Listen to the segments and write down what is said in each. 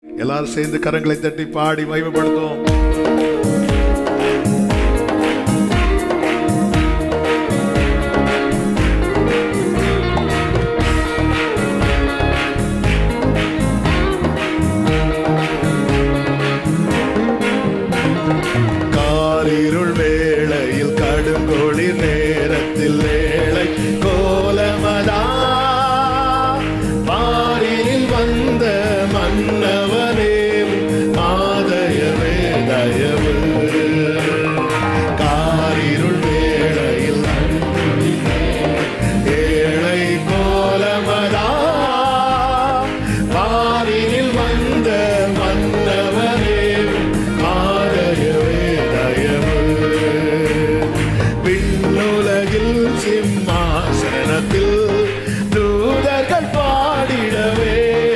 எல்லாரும் சேர்ந்து கரங்களை தட்டி பாடி மகிமைப்படுத்துவோம் காரிருள் வேளையில் கடுங்கொளிர் நேரத்தில் வேளை கோலமதா பாரில் வந்த மன்னவனே மாதயவே தயவு காரிருள் வேளையில் ஏழை கோலமதா பாரில் வந்த மன்னவனே மாதயவே தயவு விண்ணுலகில் சிம்மாசனத்தில் தூதர்கள் பாடிடவே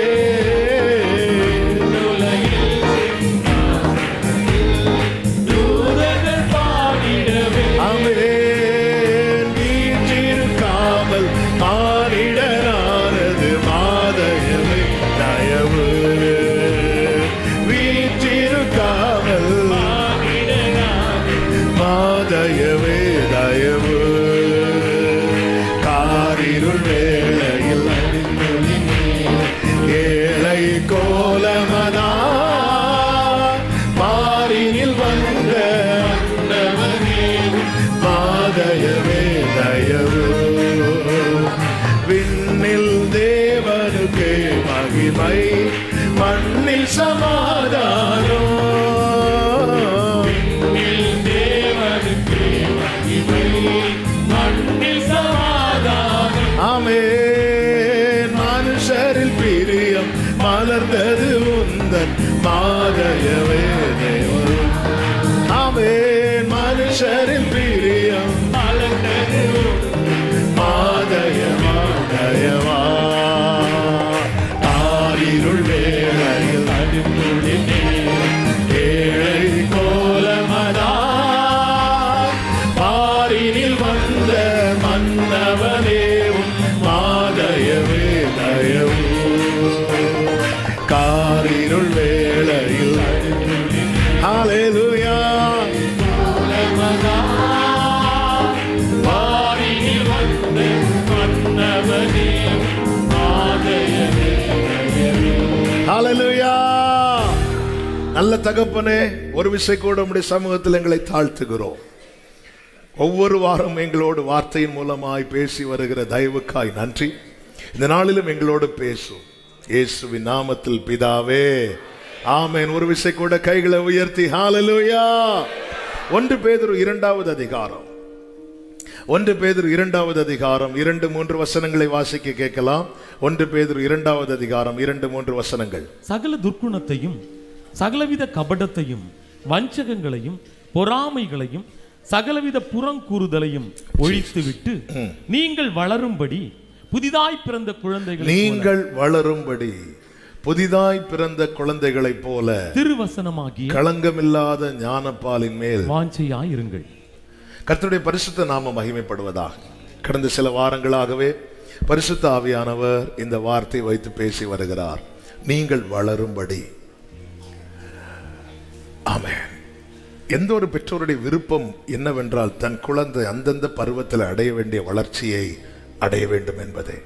அமேன் வீற்றிருக்காமல் மானிடனானது மாதயமே தயவு வீற்றிருக்காமல் மாதயவே தயவு காரிருள் வேளையில் ஏழை கோலமதா மாறினில் வந்த அன்னவனே மாதயவே தயவு விண்ணில் தேவனுக்கு மகிமை மண்ணில் சமாதானம் ஆமென் மனுஷரில் பிரியம் மலர்ந்தது உந்தன் மாதயவே தேவன் ஆமென் மனுஷரில் பிரியம் மலர்ந்தது மாதய மாதயவா ஆரிருள் வேளையில் ஏழை கோலமதா பாரினில் வந்த மன்னவனேவும் மாதயவே தயவு காரிருள் வேளையில் ஹalleluya பாரினில் வந்த மன்னவனே ஹalleluya நல்ல தகப்பனே ஒரு விசை கூட உம்முடைய சமூகத்தில் எங்களை தாழ்த்துகிறோம் ஒவ்வொரு வாரம் எங்களோடு வார்த்தையின் மூலமாய் பேசி வருகிற தயவுக்காய் நன்றி இந்த நாளிலும் எங்களோடு பேசும் இயேசுவின் நாமத்தில் பிதாவே ஆமென் ஒரு விசை கூட கைகளை உயர்த்தி ஹalleluya ஒன்று பேதுரு இரண்டாவது அதிகாரம் ஒன்று பேதுரு இரண்டாவது அதிகாரம் இரண்டு மூன்று வசனங்களை வாசிக்க கேட்கலாம் ஒன்று பேதுரு இரண்டாவது அதிகாரம் இரண்டு மூன்று வசனங்கள் சகல துர்க்குணத்தையும் சகலவித கபடத்தையும் வஞ்சகங்களையும் பொறாமைகளையும் சகலவித புறங்கூறுதலையும் ஒழித்துவிட்டு நீங்கள் வளரும்படி புதிதாய் பிறந்த குழந்தைகள் நீங்கள் வளரும்படி புதிதாய் பிறந்த குழந்தைகளைப் போல திருவசனமாகிய களங்கமில்லாத ஞானப்பாலின் மேல் வாஞ்சையாய் இருங்கள் கர்த்தருடைய பரிசுத்த நாம மகிமைப்படுவதாக கடந்த சில வாரங்களாகவே பரிசுத்த ஆவியானவர் இந்த வார்த்தை வைத்து பேசி வருகிறார் நீங்கள் வளரும்படி ஆமென் எந்த ஒரு பெற்றோருடைய விருப்பம் என்னவென்றால் தன் குழந்தை அந்தந்த பருவத்தில் அடைய வேண்டிய வளர்ச்சியை அடைய வேண்டும் என்பதே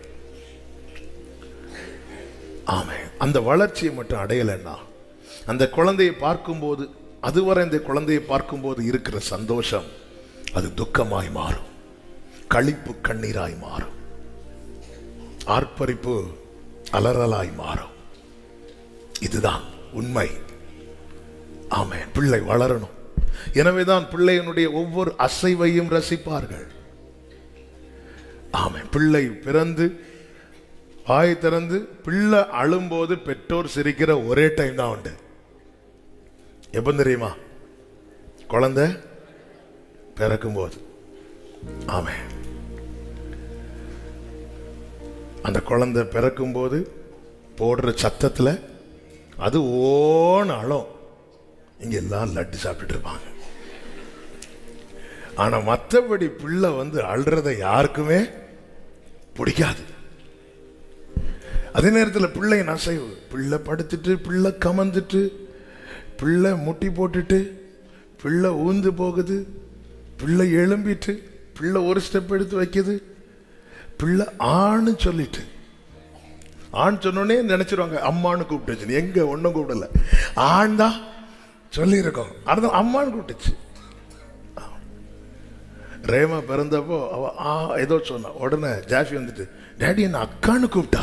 ஆமென் அந்த வளர்ச்சியை மட்டும் அடையலைன்னா அந்த குழந்தையை பார்க்கும்போது அதுவரை இந்த குழந்தையை பார்க்கும்போது இருக்கிற சந்தோஷம் அது துக்கமாய் மாறும் களிப்பு கண்ணீராய் மாறும் ஆர்ப்பரிப்பு அலறலாய் மாறும் இதுதான் உண்மை ஆமென் பிள்ளை வளரணும் எனவேதான் பிள்ளையினுடைய ஒவ்வொரு அசைவையும் ரசிப்பார்கள் ஆமென் பிள்ளை பிறந்து வாய் திறந்து பிள்ளை அழும்போது பெற்றோர் சிரிக்கிற ஒரே டைம் தான் உண்டு எப்போ தெரியுமா குழந்தை பிறக்கும்போது ஆமென் அந்த குழந்தை பிறக்கும்போது போடுற சத்தத்தில் அது ஓன அழும் இங்க எல்லாம் லட்டு சாப்பிட்டுட்டு இருப்பாங்க ஆனா மற்றபடி பிள்ளை வந்து அழுறத யாருக்குமே பிடிக்காது அதே நேரத்தில் பிள்ளையின் அசைவு பிள்ளை படுத்துட்டு பிள்ளை கமந்துட்டு பிள்ளை முட்டி போட்டுட்டு பிள்ளை ஊந்து போகுது பிள்ளை எழும்பிட்டு பிள்ளை ஒரு ஸ்டெப் எடுத்து வைக்குது பிள்ளை ஆண் சொல்லிட்டு ஆண் சொன்னோடனே நினைச்சிருவாங்க அம்மான்னு கூப்பிட்டுச்சு எங்க ஒன்றும் கூப்பிடல ஆண் தான் சொல்லியிருக்கோம் அதுதான் அம்மான்னு கூப்பிட்டுச்சு ரேமா பிறந்தப்போ அவ ஆ ஏதோ சொன்னா உடனே ஜாஃபி வந்துட்டு டேடி என்ன அக்கான்னு கூப்பிட்டா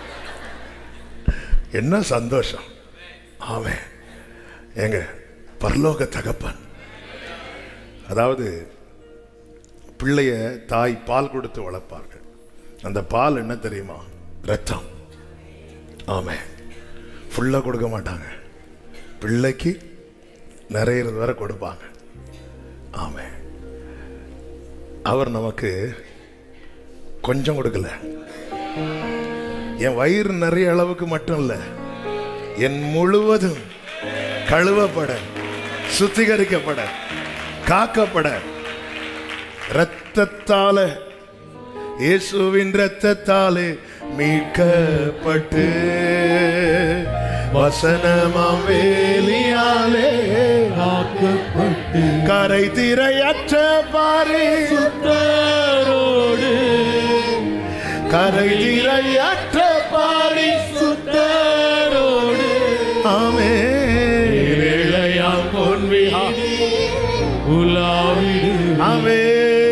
என்ன சந்தோஷம் ஆமென் ஏங்க பரலோக தகப்பன் அதாவது பிள்ளைய தாய் பால் கொடுத்து வளர்ப்பார்கள் அந்த பால் என்ன தெரியுமா ரத்தம் ஆமே ஃபுல்லாக கொடுக்க மாட்டாங்க பிள்ளைக்கு நிறையிறது வரை கொடுப்பாங்க ஆமே அவர் நமக்கு கொஞ்சம் கொடுக்கல என் வயிறு நிறைய அளவுக்கு மட்டும் இல்ல என் முழுவதும் கழுவப்பட சுத்திகரிக்கப்பட காக்கப்பட இரத்தத்தால இயேசுவின் இரத்தத்தாலே மீட்கப்பட்டு வசனமாம் வேலியாலே காக்கப்பட்டு கரை திரையற்ற பாரி சுத்தரோடு கரை திரையற்ற பாரி சுத்தரோடு ஆமே இளையாம் பொன்விழா உலாவிடு ஆமே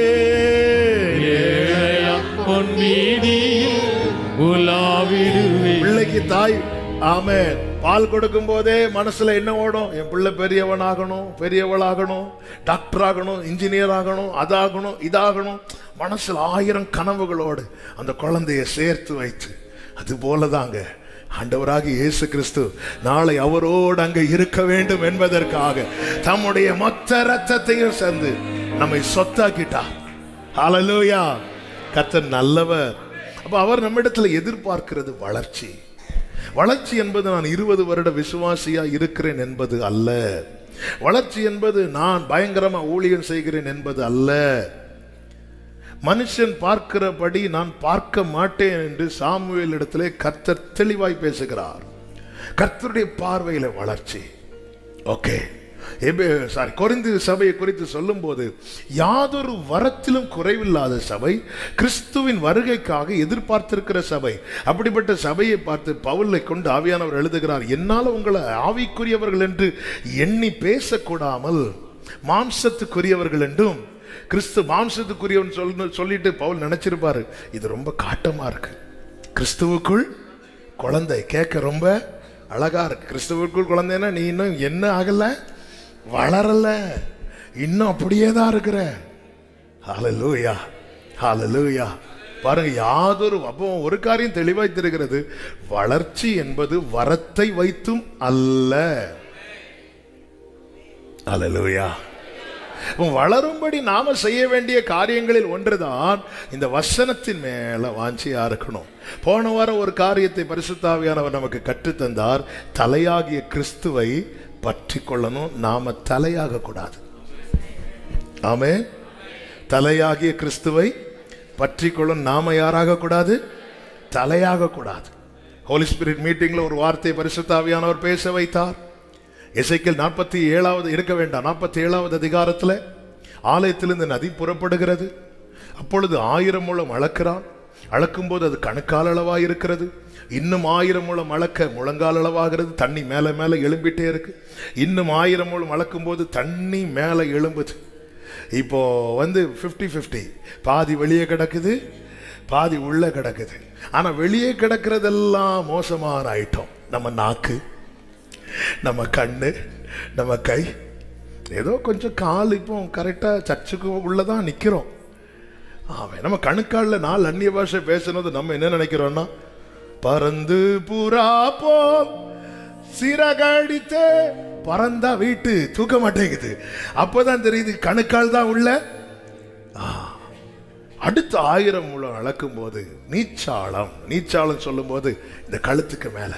இளையாம் பொன்வீதியில் உலாவிடுவே பிள்ளைக்கு தாய் ஆமே பால் கொடுக்கும் போதே மனசுல என்ன ஓடும் என் பிள்ளை பெரியவன் ஆகணும் பெரியவள் ஆகணும் டாக்டர் ஆகணும் இன்ஜினியர் ஆகணும் அதாகணும் இதாகணும் மனசுல ஆயிரம் கனவுகளோடு அந்த குழந்தைய சேர்த்து வைத்து அது போலதாங்க ஆண்டவராகிய இயேசு கிறிஸ்து நாளை அவரோடு அங்க இருக்க வேண்டும் என்பதற்காக தம்முடைய மொத்த ரத்தத்தையும் சேர்ந்து நம்மை சொத்தாக்கிட்டார் ஹalleluya கர்த்தர் நல்லவர் அப்ப அவர் நம்மிடத்துல எதிர்பார்க்கிறது வளர்ச்சி வளர்ச்சி என்பது நான் இருபது வருட விசுவாசியா இருக்கிறேன் என்பது அல்ல வளர்ச்சி என்பது நான் பயங்கரமா ஊழியம் செய்கிறேன் என்பது அல்ல மனுஷன் பார்க்கிறபடி நான் பார்க்க மாட்டேன் என்று சாமுவேல் இடத்திலே கர்த்தர் தெளிவாய் பேசுகிறார் கர்த்தருடைய பார்வையில வளர்ச்சி ஓகே சாரி கொரிந்து சபையை குறித்து சொல்லும்போது யாதொரு வரத்திலும் குறைவில்லாத சபை கிறிஸ்துவின் வருகைக்காக எதிர்பார்த்திருக்கிற சபை அப்படிப்பட்ட சபையை பார்த்து பவுலை கொண்டு ஆவியானவர் எழுதுகிறார் என்னால் உங்களை ஆவிக்குரியவர்கள் என்று எண்ணி பேசக்கூடாமல் மாம்சத்துக்குரியவர்கள் என்றும் கிறிஸ்து மாம்சத்துக்குரியவன் சொல்லு சொல்லிட்டு பவுல் நினைச்சிருப்பாரு இது ரொம்ப காட்டமா இருக்கு கிறிஸ்துவுக்குள் குழந்தை கேட்க ரொம்ப அழகா இருக்கு கிறிஸ்துவுக்குள் குழந்தைன்னா நீ இன்னும் என்ன ஆகல வளரல இன்னும் அப்படியே தான் இருக்கிற ஹalleluya ஹalleluya பாருங்க யாதொரு அப்போ ஒரு காரியம் தெளிவாய் தெரிகிறது வளர்ச்சி என்பது வரத்தை வைத்தும் அல்ல ஹalleluya வளரும்படி நாம செய்ய வேண்டிய காரியங்களில் ஒன்றுதான் இந்த வசனத்தின் மேல வாஞ்சியா இருக்கணும் போன வாரம் ஒரு காரியத்தை பரிசுத்தாவியானவர் நமக்கு கற்றுத்தந்தார் தலையாகிய கிறிஸ்துவை பற்றி கொள்ளணும் நாம தலையாக கூடாது ஆமே தலையாகிய கிறிஸ்துவை பற்றி கொள்ளும் நாம யாராக கூடாது தலையாக கூடாது ஹோலி ஸ்பிரிட் மீட்டிங்ல ஒரு வார்த்தை பரிசுத்தாவியானவர் பேச வைத்தார் இசைக்கல் நாற்பத்தி ஏழாவது இருக்க வேண்டாம் நாற்பத்தி ஏழாவது அதிகாரத்தில் ஆலயத்திலிருந்து நதி புறப்படுகிறது அப்பொழுது ஆயிரம் முழம் அளக்கிறான் அளக்கும்போது அது கணுக்கால் அளவாக இருக்கிறது இன்னும் ஆயிரம் முழம் அளக்க முழங்கால் அளவாகிறது தண்ணி மேலே மேலே எழும்பிட்டே இருக்கு இன்னும் ஆயிரம் முழம் அளக்கும்போது தண்ணி மேலே எழும்புது இப்போ வந்து ஃபிஃப்டி ஃபிஃப்டி பாதி வெளியே கிடக்குது பாதி உள்ள கிடக்குது ஆனா வெளியே கிடக்கிறதெல்லாம் மோசமான ஐட்டம் நம்ம நாக்கு நம்ம கண்ணு நம்ம கை ஏதோ கொஞ்சம் கால் இப்போ கரெக்டாக சர்ச்சுக்கு உள்ளதான் நிற்கிறோம் ஆமாம் நம்ம கணுக்காலில் நாலு அந்நிய பாஷை பேசுனது நம்ம என்ன நினைக்கிறோம்னா பறந்து புறா போ சிறகடித்து பறந்தா வீட்டு தூக்க மாட்டேங்குது அப்போதான் தெரியுது கணுக்கால் தான் உள்ள ஆ. அடுத்த ஆயிரம் முழம் அளக்கும் போது நீச்சாளம் நீச்சாளம் சொல்லும்போது இந்த கழுத்துக்கு மேல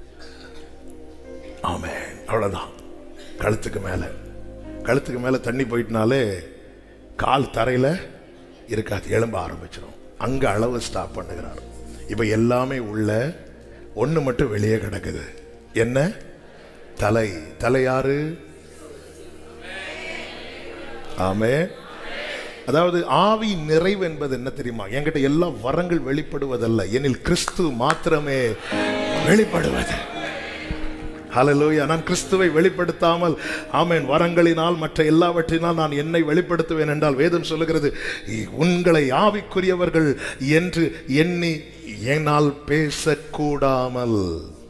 ஆமே அவ்வளவுதான் கழுத்துக்கு மேல கழுத்துக்கு மேல தண்ணி போயிட்டுனாலே கால் தரையில இருக்காது எலும்ப ஆரம்பிச்சிடும் அங்க அளவு ஸ்டாப் பண்ணுகிறார் இப்ப எல்லாமே உள்ள ஒண்ணு மட்டும் வெளியே கிடக்குது என்ன தலை தலை யாரு ஆமே அதாவது ஆவி நிறைவு என்பது என்ன தெரியுமா என்கிட்ட எல்லா வரங்கள் வெளிப்படுவதல்ல எனில் கிறிஸ்து மாத்திரமே வெளிப்படுவது ஹalleluya நான் கிறிஸ்துவை வெளிப்படுத்தாமல் ஆமென் வரங்களினால் மற்ற எல்லாவற்றினால் நான் என்னை வெளிப்படுத்துவேன் என்றால் வேதம் சொல்லுகிறது "இ- உங்களை ஆவிக்குரியவர்கள் என்று எண்ணி என்னால் பேசக்கூடாமல்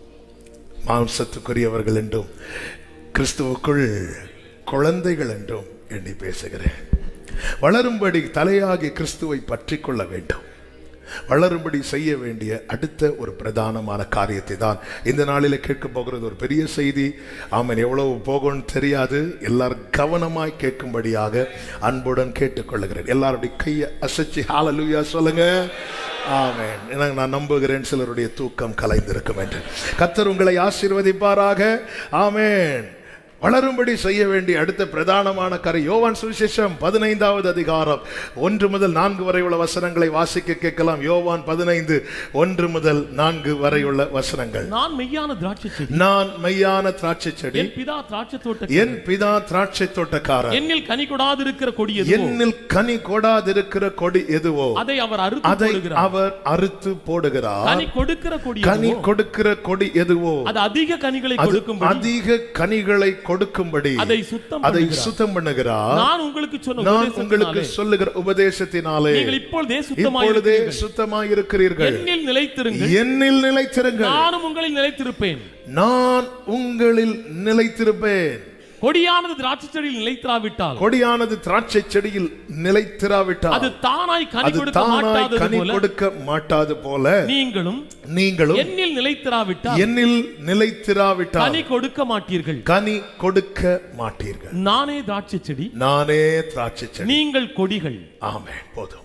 மாம்சத்துக்குரியவர்கள் என்றும் கிறிஸ்துவுக்குள் குழந்தைகள் என்றும் எண்ணி பேசுகிறேன் வளரும்படி தலையாகி கிறிஸ்துவை பற்றி கொள்ள வேண்டும் வளரும்படி செய்ய வேண்டிய அடுத்த ஒரு பிரதானமான காரியத்தை தான் இந்த நாளில் கேட்க போகிறது ஒரு பெரிய செய்தி ஆமன் எவ்வளவு போகும்னு தெரியாது எல்லாரும் கவனமாய் கேட்கும்படியாக அன்புடன் கேட்டுக்கொள்ளுகிறேன் எல்லாருடைய கையை அசைச்சு ஹாலலுயா சொல்லுங்க ஆமென் ஏன்னா நான் நம்புகிறேன் சிலருடைய தூக்கம் கலைந்திருக்கும் என்று கத்தர் உங்களை ஆசீர்வதிப்பாராக ஆமென் வளரும்படி செய்ய வேண்டிய அடுத்த பிரதானமான கரை யோவான் சுவிசேஷம் பதினைந்தாவது அதிகாரம் ஒன்று முதல் நான்கு வரை உள்ள வசனங்களை வாசிக்க கேட்கலாம் யோவான் பதினைந்து ஒன்று முதல் நான்கு வரை உள்ள வசனங்கள் நான் மெய்யான திராட்சை செடி நான் மெய்யான திராட்சை செடி என் பிதா திராட்சை தோட்ட என் பிதா திராட்சை தோட்டக்காரன் என்னில் கனி கொடாதிருக்கிற கொடி எதுவோ என்னில் கனி கொடாதிருக்கிற கொடி எதுவோ அதை அவர் அறுத்து அதை போடுகிறார் அவர் அறுத்து போடுகிறார் கனி கொடுக்கிற கொடி கனி எதுவோ கொடுக்கிற கொடி எதுவோ அது அதிக கனிகளை அது கொடுக்கும்படி அதிக கனிகளை கொடுக்கும்படி அதை சுத்தம் அதை பண்ணுகிறார். சுத்தம் பண்ணுகிறார் நான் உங்களுக்கு சொன்ன நான் உங்களுக்கு உபதேசத்தினாலே சொல்லுகிற உபதேசத்தினாலே நீங்கள் இப்பொழுதே இப்பொழுதே சுத்தமாயிருக்கிறீர்கள் சுத்தமாயிருக்கிறீர்கள் என்னில் நிலைத்திருங்கள் என்னில் நிலைத்திருங்கள் நானும் உங்களில் நிலைத்திருப்பேன் நான் உங்களில் நிலைத்திருப்பேன் கொடியானது திராட்சை செடியில் நிலைத்திராவிட்டால் கொடியானது திராட்சை செடியில் நிலைத்திராவிட்டால் அது தானாய் கனி அது கொடுக்க தானாய் மாட்டாதது கனி போல கொடுக்க மாட்டாது போல நீங்களும் நீங்களும் என்னில் நிலைத்திராவிட்டால் என்னில் நிலைத்திராவிட்டால் கனி கொடுக்க மாட்டீர்கள் கனி கொடுக்க மாட்டீர்கள் நானே திராட்சை செடி நானே திராட்சை செடி நீங்கள் கொடிகள் ஆமென் போதும்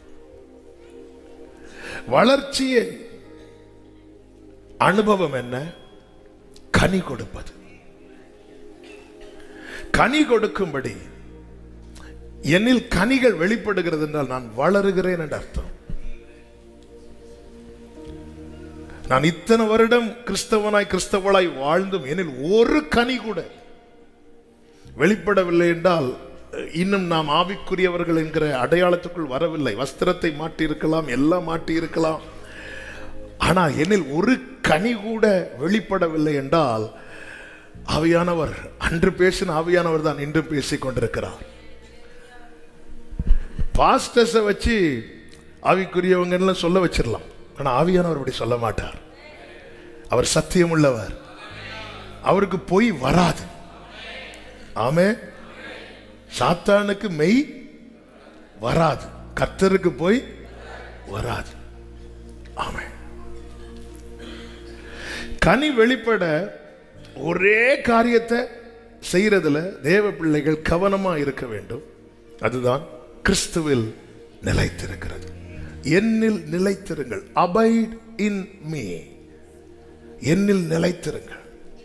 வளர்ச்சியை அனுபவம் என்ன கனி கொடுப்பது கனி கொடுக்கும்படி என்னில் கனிகள் வெளிப்படுகிறது என்றால் நான் வளருகிறேன் என்று அர்த்தம் நான் இத்தனை வருடம் கிறிஸ்தவனாய் கிறிஸ்தவளாய் வாழ்ந்தும் என்னில் ஒரு கனி கூட வெளிப்படவில்லை என்றால் இன்னும் நாம் ஆவிக்குரியவர்கள் என்கிற அடையாளத்துக்குள் வரவில்லை வஸ்திரத்தை மாட்டியிருக்கலாம் எல்லாம் மாட்டியிருக்கலாம் ஆனா என்னில் ஒரு கனி கூட வெளிப்படவில்லை என்றால் ஆவியானவர் அன்று பேசின ஆவியானவர் தான் இன்றும் பேசிக் கொண்டிருக்கிறார் பாஸ்டர்ஸை வச்சு ஆவிக்குரியவங்கன்னு சொல்ல வச்சிடலாம் ஆனா ஆவியானவர் அப்படி சொல்ல மாட்டார் அவர் சத்தியம் உள்ளவர் அவருக்கு பொய் வராது ஆமே சாத்தானுக்கு மெய் வராது கர்த்தருக்கு போய் வராது ஆமே கனி வெளிப்பட ஒரே காரியத்தை செய்யறதுல தேவ பிள்ளைகள் கவனமா இருக்க வேண்டும் அதுதான் கிறிஸ்துவில் நிலைத்திருக்கிறது என்னில் நிலைத்திருங்கள் அபைட் இன் மீ என்னில் நிலைத்திருங்கள்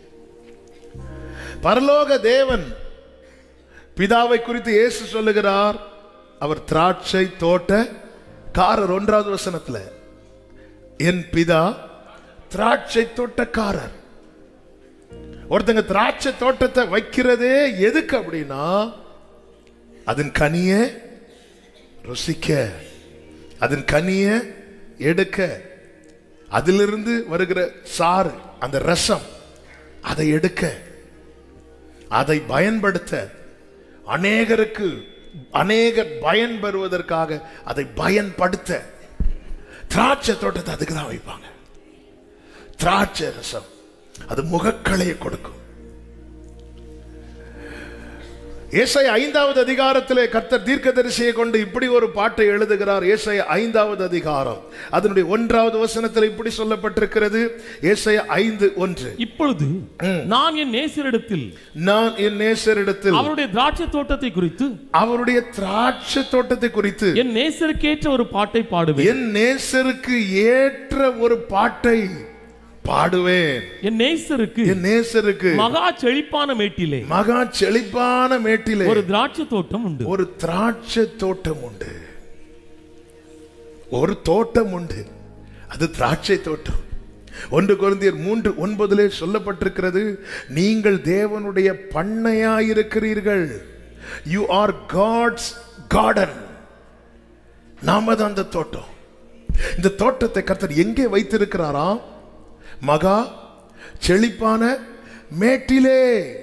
பரலோக தேவன் பிதாவை குறித்து இயேசு சொல்லுகிறார் அவர் திராட்சை தோட்ட காரர் ஒன்றாவது வசனத்துல என் பிதா திராட்சை தோட்டக்காரர் ஒருத்தங்க திராட்சை தோட்டத்தை வைக்கிறதே எதுக்கு அப்படின்னா அதன் கனிய ருசிக்க அதன் கனிய எடுக்க அதிலிருந்து வருகிற சாறு அந்த ரசம் அதை எடுக்க அதை பயன்படுத்த அநேகருக்கு அநேகர் பயன் பெறுவதற்காக அதை பயன்படுத்த திராட்சை தோட்டத்தை அதுக்கு தான் வைப்பாங்க திராட்சை ரசம் அது முகக்களையை கொடுக்கும் ஏசை ஐந்தாவது அதிகாரத்திலே கர்த்தர் தீர்க்கதரிசியை கொண்டு இப்படி ஒரு பாட்டை எழுதுகிறார் ஏசை ஐந்தாவது அதிகாரம் அதனுடைய ஒன்றாவது வசனத்தில் இப்படி சொல்லப்பட்டிருக்கிறது ஏசை ஐந்து ஒன்று இப்பொழுது நான் என் நேசரிடத்தில் நான் என் நேசரிடத்தில் அவருடைய திராட்சை தோட்டத்தை குறித்து அவருடைய திராட்சை தோட்டத்தை குறித்து என் நேசருக்கேற்ற ஒரு பாட்டை பாடுவேன் என் நேசருக்கு ஏற்ற ஒரு பாட்டை பாடுவேன் என் நேசருக்கு என் நேசருக்கு மகா செழிப்பான மேட்டிலே மகா செழிப்பான மேட்டிலே ஒரு திராட்சை தோட்டம் உண்டு ஒரு திராட்சை தோட்டம் உண்டு ஒரு தோட்டம் உண்டு அது திராட்சை தோட்டம் ஒன்று குருந்தியர் மூன்று ஒன்பதிலே சொல்லப்பட்டிருக்கிறது நீங்கள் தேவனுடைய பண்ணையாயிருக்கிறீர்கள் யூ ஆர் காட்ஸ் கார்டன் நாம தான் அந்த தோட்டம் இந்த தோட்டத்தை கர்த்தர் எங்கே வைத்திருக்கிறாரா மகா செழிப்பான மேட்டிலே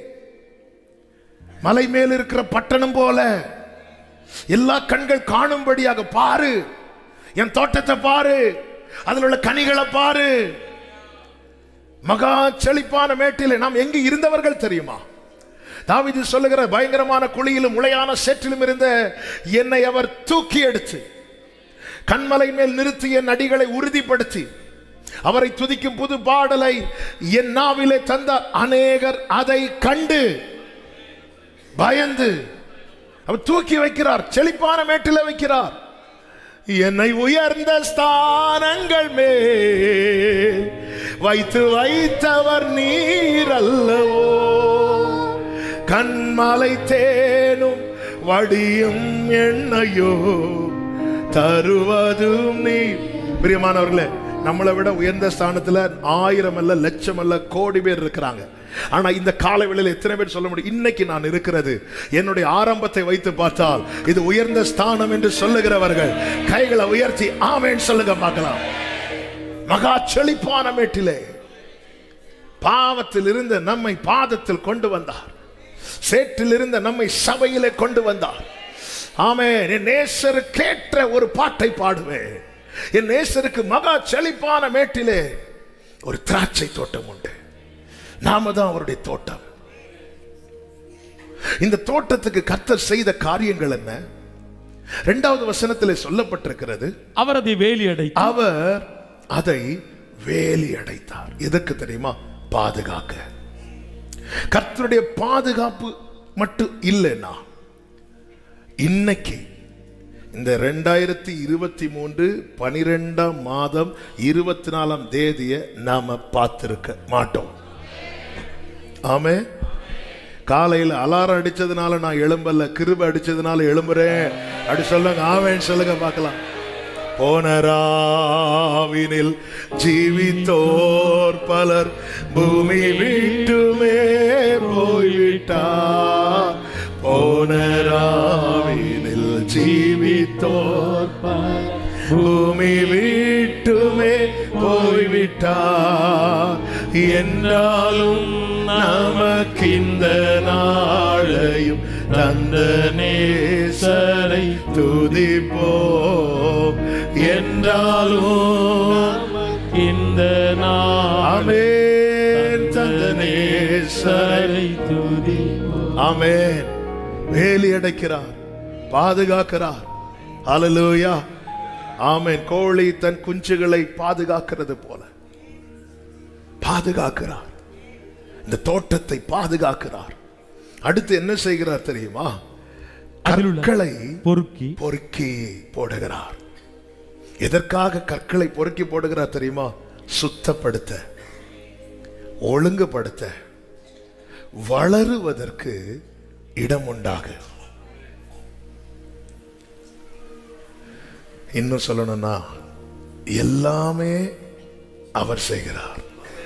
மலை மேல் இருக்கிற பட்டணம் போல எல்லா கண்கள் காணும்படியாக பாரு என் தோட்டத்தை பாரு அதில் உள்ள கனிகளை பாரு மகா செழிப்பான மேட்டிலே நாம் எங்கு இருந்தவர்கள் தெரியுமா தாவீது சொல்லுகிற பயங்கரமான குழியிலும் உளையான சேற்றிலும் இருந்த என்னை அவர் தூக்கி எடுத்து கண்மலை மேல் நிறுத்தி என் அடிகளை உறுதிப்படுத்தி அவரை துதிக்கும் புது பாடலை என் நாவிலே தந்த அநேகர் அதை கண்டு பயந்து அவர் தூக்கி வைக்கிறார் செழிப்பான மேட்டில வைக்கிறார் என்னை உயர்ந்த ஸ்தானங்கள் மேல் வைத்து வைத்தவர் நீர் அல்லவோ கண்மலை தேனும் வடியும் எண்ணையோ தருவதும் நீ பிரியமானவர்களே நம்மளை விட உயர்ந்த ஸ்தானத்துல ஆயிரம் அல்ல லட்சம் அல்ல கோடி பேர் இருக்கிறாங்க ஆனா இந்த கால வேளையில எத்தனை பேர் சொல்ல முடியும் இன்னைக்கு நான் இருக்கிறது என்னுடைய ஆரம்பத்தை வைத்து பார்த்தால் இது உயர்ந்த ஸ்தானம் என்று சொல்லுகிறவர்கள் கைகளை உயர்த்தி ஆமேன்னு சொல்லுங்க பார்க்கலாம் மகா செழிப்பான மேட்டிலே பாவத்தில் இருந்த நம்மை பாதத்தில் கொண்டு வந்தார் சேற்றில் இருந்த நம்மை சபையிலே கொண்டு வந்தார் ஆமே என் நேசருக்கேற்ற ஒரு பாட்டை பாடுவேன் என் நேசருக்கு மகா செழிப்பான மேட்டிலே ஒரு திராட்சை தோட்டம் உண்டு நாம தான் அவருடைய தோட்டம் இந்த தோட்டத்துக்கு கர்த்தர் செய்த காரியங்கள் என்ன இரண்டாவது வசனத்தில் சொல்லப்பட்டிருக்கிறது அவர் அதை வேலி அடைத்து அவர் அதை வேலி அடைத்தார் எதற்கு தெரியுமா பாதுகாக்க கர்த்தருடைய பாதுகாப்பு மட்டும் இல்லைன்னா இன்னைக்கு இந்த ரெண்டாயிரத்தி இருபத்தி மூன்று பனிரெண்டாம் மாதம் இருபத்தி நாலாம் தேதியை நாம பார்த்திருக்க மாட்டோம் ஆமே காலையில் அலாரம் அடிச்சதுனால நான் எழும்பல கிருப அடிச்சதுனால எழும்புறேன் அப்படி சொல்லுங்க ஆமேன்னு சொல்லுங்க பார்க்கலாம் போனராவினில் ஜீவித்தோர் பலர் பூமி விட்டுமே போய்விட்டார் போனராவினில் ஜீவித்தோர் பூமி விட்டுமே போய்விட்டார் என்றாலும் நமக்கிந்த நாளையும் தந்த நேசரை துதிப்போம் என்றாலும் இந்த நாள் ஆமென் தந்த நேசரை துதி ஆமென் வேலி அடைக்கிறார் பாதுகாக்கிறார் ஹalleluya ஆமென் கோழி தன் குஞ்சுகளை பாதுகாக்கிறது போல பாதுகாக்கிறார் இந்த தோட்டத்தை பாதுகாக்கிறார் அடுத்து என்ன செய்கிறார் தெரியுமா அதிலுள்ள கற்களை பொறுக்கி பொறுக்கி போடுகிறார் எதற்காக கற்களை பொறுக்கி போடுகிறார் தெரியுமா சுத்தப்படுத்த ஒழுங்குபடுத்த வளருவதற்கு இடம் உண்டாக இன்னும் சொல்லணும்னா எல்லாமே அவர் செய்கிறார்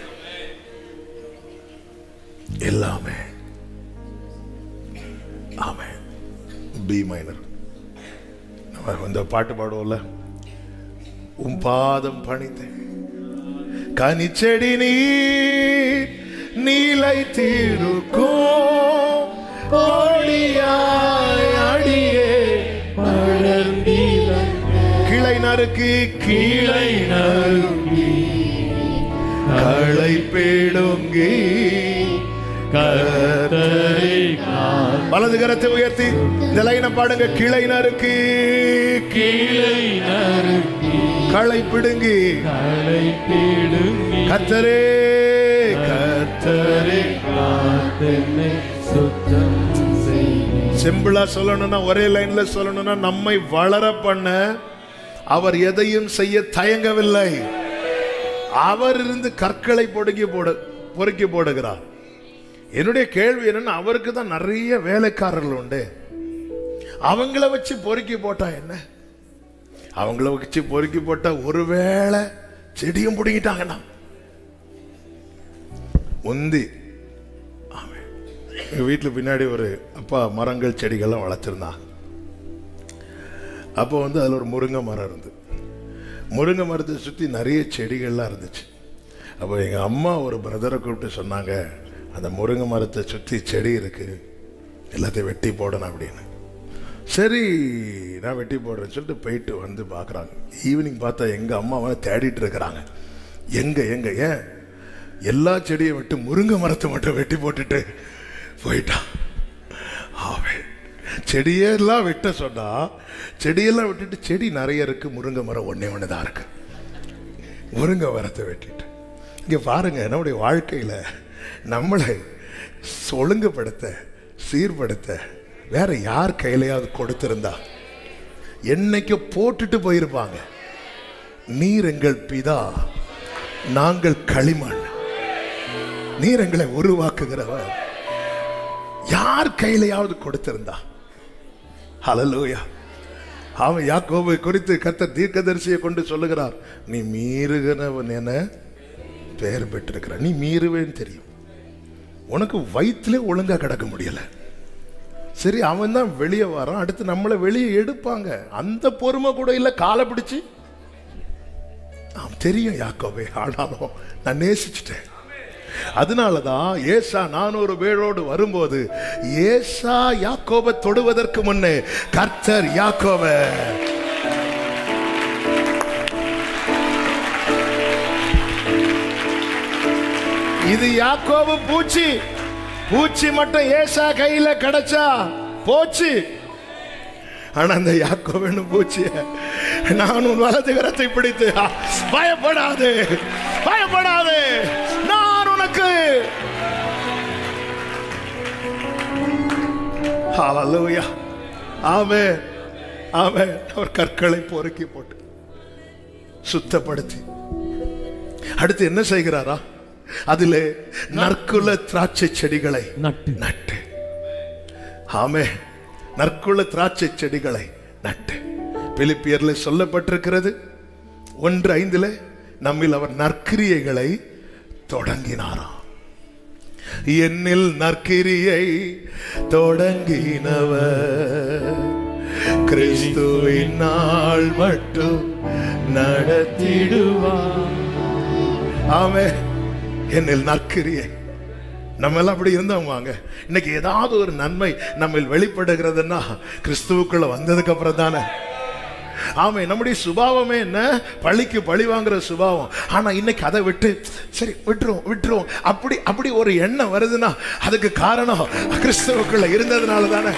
எல்லாமே ஆமே பி மைனர் நம்ம இந்த பாட்டு பாடுவோம்ல உம் பாதம் பணிந்தேன் கனிச்செடி நீர் நீலை தீருக்கும் கோடியாய் அடியே கிளை நறுக்கு கீழை நறுக்கி களை பிடுங்கி கர்த்தரை காத்து வலது கரத்தை உயர்த்தி இந்த லைனை பாடுங்க கிளை நறுக்கு கீழை நறுக்கி களை பிடுங்கி களை பிடுங்கி கத்தரே கத்தரே காத்தென்னை சுத்தம் செய்தி சிம்பிளா சொல்லணும்னா ஒரே லைன்ல சொல்லணும்னா நம்மை வளர பண்ண அவர் எதையும் செய்ய தயங்கவில்லை அவர் இருந்து கற்களை பொடுக்கி போடு பொறுக்கி போடுகிறார் என்னுடைய கேள்வி என்னன்னா அவருக்கு தான் நிறைய வேலைக்காரர்கள் உண்டு அவங்கள வச்சு பொறுக்கி போட்டா என்ன அவங்கள வச்சு பொறுக்கி போட்டா ஒருவேளை செடியும் பிடிங்கிட்டாங்கன்னா முந்தி எங்கள் வீட்டில் பின்னாடி ஒரு அப்பா மரங்கள் செடிகள்லாம் வளர்த்துருந்தாங்க அப்போ வந்து அதில் ஒரு முருங்கை மரம் இருந்து முருங்கை மரத்தை சுற்றி நிறைய செடிகள்லாம் இருந்துச்சு அப்போ எங்கள் அம்மா ஒரு பிரதரை கூப்பிட்டு சொன்னாங்க அந்த முருங்கை மரத்தை சுற்றி செடி இருக்குது எல்லாத்தையும் வெட்டி போடணும் அப்படின்னு சரி நான் வெட்டி போடுறேன்னு சொல்லிட்டு போயிட்டு வந்து பார்க்குறாங்க ஈவினிங் பார்த்தா எங்கள் அம்மாவை தேடிட்டு இருக்கிறாங்க எங்கே எங்கே ஏன் எல்லா செடியை விட்டு முருங்கை மரத்தை மட்டும் வெட்டி போட்டுட்டு போயிட்டான் ஆவே செடியெல்லாம் வெட்ட சொன்னா செடியெல்லாம் விட்டுட்டு செடி நிறைய இருக்கு முருங்கை மரம் ஒன்னே ஒன்று தான் இருக்கு முருங்கை மரத்தை வெட்டிட்டு இங்க பாருங்க நம்முடைய வாழ்க்கையில நம்மளை ஒழுங்குபடுத்த சீர்படுத்த வேற யார் கையிலையாவது கொடுத்திருந்தா என்னைக்கு போட்டுட்டு போயிருப்பாங்க நீர் எங்கள் பிதா நாங்கள் களிமண் நீர் எங்களை உருவாக்குகிறவர் யார் கையிலையாவது கொடுத்திருந்தா ஹalleluya அவன் யாக்கோபை குறித்து கர்த்தர் தீர்க்கதரிசியை கொண்டு சொல்லுகிறார் நீ மீறுகிறவன் என பெயர் பெற்றிருக்கிற நீ மீறுவேன்னு தெரியும் உனக்கு வயிற்றுல ஒழுங்கா கிடக்க முடியல சரி அவன் தான் வெளியே வரான் அடுத்து நம்மளை வெளியே எடுப்பாங்க அந்த பொறுமை கூட இல்லை காலை பிடிச்சு ஆம், தெரியும் யாக்கோபே ஆனாலும் நான் நேசிச்சிட்டேன் அதனாலதான் ஏசா நானூறு பேரோடு வரும்போது ஏசா யாக்கோபை தொடுவதற்கு முன்னே கர்த்தர் யாக்கோப இது யாக்கோபு பூச்சி பூச்சி மட்டும் ஏசா கையில கிடைச்சா போச்சு ஆனா அந்த யாக்கோவனு பூச்சிய நான் உன் வலது கரத்தை பிடித்து "ஆ, பயப்படாதே பயப்படாதே நான் உனக்கு ஹalleluya ஆமே ஆமே அவர் கற்களை பொறுக்கி போட்டு சுத்தப்படுத்தி அடுத்து என்ன செய்கிறாரா அதிலே நற்குல திராட்சை செடிகளை நட்டு நட்டு ஆமே நற்குல திராட்சை செடிகளை நட்டு பிலிப்பியர்ல சொல்லப்பட்டிருக்கிறது ஒன்று ஐந்துல நம்மில் அவர் நற்கிரியைகளை தொடங்கினாராம் என்னில் நற்கிரியை தொடங்கினவர் கிறிஸ்துவின் நாள் மட்டும் நடத்திடுவார் ஆமே என்னில் நற்கிரியை நம்ம எல்லாம் அப்படி இருந்தவங்க வாங்க இன்னைக்கு ஏதாவது ஒரு நன்மை நம்ம வெளிப்படுகிறதுன்னா கிறிஸ்துவுக்குள்ள வந்ததுக்கு அப்புறம் தானே ஆமே நம்முடைய சுபாவமே என்ன பழிக்கு பழி வாங்குற சுபாவம் ஆனா இன்னைக்கு அதை விட்டு சரி விட்டுரும் விட்டுரும் அப்படி அப்படி ஒரு எண்ணம் வருதுன்னா அதுக்கு காரணம் கிறிஸ்துவுக்குள்ள இருந்ததுனால தானே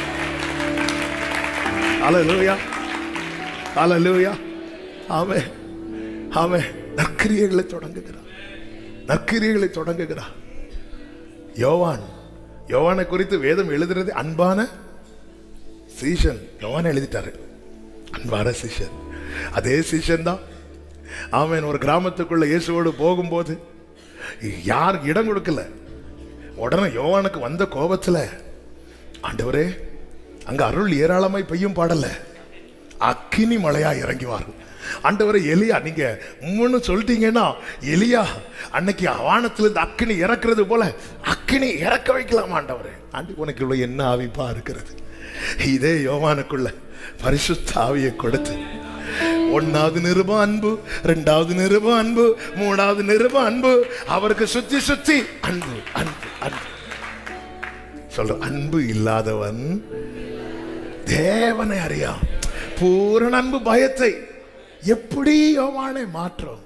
அலலூயா அலலூயா ஆமே ஆமே நற்கிரியைகளை தொடங்குகிறார் நற்கிரியைகளை தொடங்குகிறார் யோவான் யோவானை குறித்து வேதம் எழுதுறது அன்பான சீசன் யோவான் எழுதிட்டாரு அன்பான சீசன் அதே சீசன் தான் ஆமேன் ஒரு கிராமத்துக்குள்ள இயேசுவோடு போகும்போது யார் இடம் கொடுக்கல உடனே யோவானுக்கு வந்த கோபத்துல ஆண்டவரே அங்க அருள் ஏராளமாய் பெய்யும் பாடல அக்கினி மழையா இறங்குவார் ஆண்டவரே எலியா நீங்க உம்முன்னு சொல்லிட்டீங்கன்னா எலியா அன்னைக்கு வானத்துல இருந்து அக்கினி இறக்குறது போல அக்கினி இறக்க வைக்கலாம் ஆண்டவரே ஆண்டு உனக்குள்ள என்ன ஆவிப்பா இருக்கிறது இதே யோவானுக்குள்ள பரிசுத்த ஆவியை கொடுத்து ஒன்னாவது நிருபம் அன்பு ரெண்டாவது நிருபம் அன்பு மூணாவது நிருபம் அன்பு அவருக்கு சுத்தி சுத்தி அன்பு அன்பு அன்பு சொல்ற அன்பு இல்லாதவன் தேவனை அறியாம் பூரண அன்பு பயத்தை எப்படி யோவானை மாற்றும்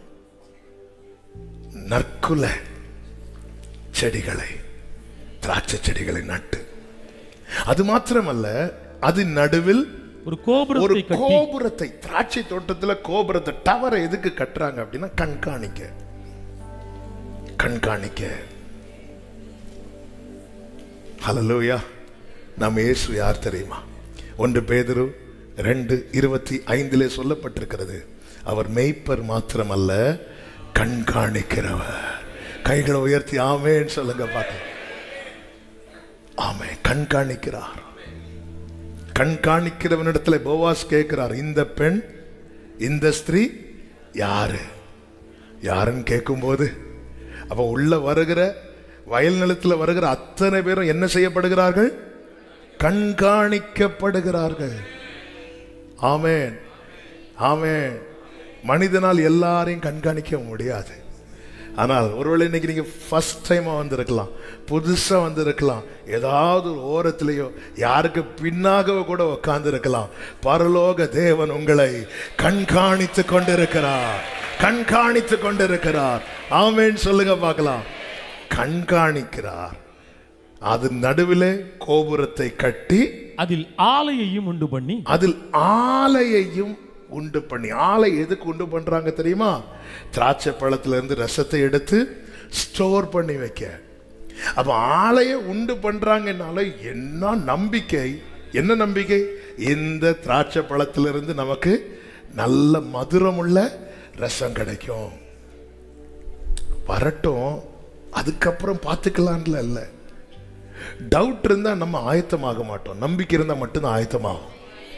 நற்குல செடிகளை திராட்சை செடிகளை நட்டு அது மாத்திரமல்ல அது நடுவில் ஒரு ஒரு கோபுரத்தை கட்டி கோபுரத்தை திராட்சை தோட்டத்துல கோபுரத்தை டவரை எதுக்கு கட்டுறாங்க அப்படின்னா கண்காணிக்க கண்காணிக்க ஹalleluya நம்ம இயேசு யார் தெரியுமா ஒன்று பேதுரு ரெண்டு இருபத்தி ஐந்திலே சொல்லப்பட்டிருக்கிறது அவர் மெய்ப்பர் மாத்திரமல்ல கண்காணிக்கிறவர் கைகளை உயர்த்தி ஆமேன்னு சொல்லுங்க பார்க்கலாம் ஆமே கண்காணிக்கிறார் கண்காணிக்கிறவனிடத்துல போவாஸ் கேட்கிறார் இந்த பெண் இந்த ஸ்திரீ யாரு யாருன்னு கேட்கும்போது அப்ப உள்ள வருகிற வயல் நிலத்தில் வருகிற அத்தனை பேரும் என்ன செய்யப்படுகிறார்கள் கண்காணிக்கப்படுகிறார்கள் ஆமென் ஆமென் மனிதனால் எல்லாரையும் கண்காணிக்க முடியாது ஆனால் ஒருவேளை இன்னைக்கு நீங்க ஃபர்ஸ்ட் டைமா வந்திருக்கலாம் புதுசா வந்திருக்கலாம் ஏதாவது ஒரு ஓரத்திலேயோ யாருக்கு பின்னாக கூட உட்கார்ந்து இருக்கலாம் பரலோக தேவன் உங்களை கண்காணித்து கொண்டிருக்கிறார் கண்காணித்து கொண்டிருக்கிறார் ஆமென் சொல்லுங்க பார்க்கலாம் கண்காணிக்கிறார் அது நடுவிலே கோபுரத்தை கட்டி அதில் ஆலையையும் உண்டு பண்ணி அதில் ஆலையையும் உண்டு பண்ணி ஆலை எதுக்கு உண்டு பண்றாங்க தெரியுமா திராட்சை பழத்துல இருந்து ரசத்தை எடுத்து ஸ்டோர் பண்ணி வைக்க அப்ப ஆலையை உண்டு பண்றாங்கனால என்ன நம்பிக்கை என்ன நம்பிக்கை இந்த திராட்சை பழத்திலிருந்து நமக்கு நல்ல மதுரமுள்ள ரசம் கிடைக்கும் வரட்டும் அதுக்கப்புறம் பார்த்துக்கலான்ல இல்லை டவுட் இருந்தா நம்ம ஆயத்தமாக மாட்டோம் நம்பிக்கை இருந்தா மட்டும்தான் ஆயத்தமாகும்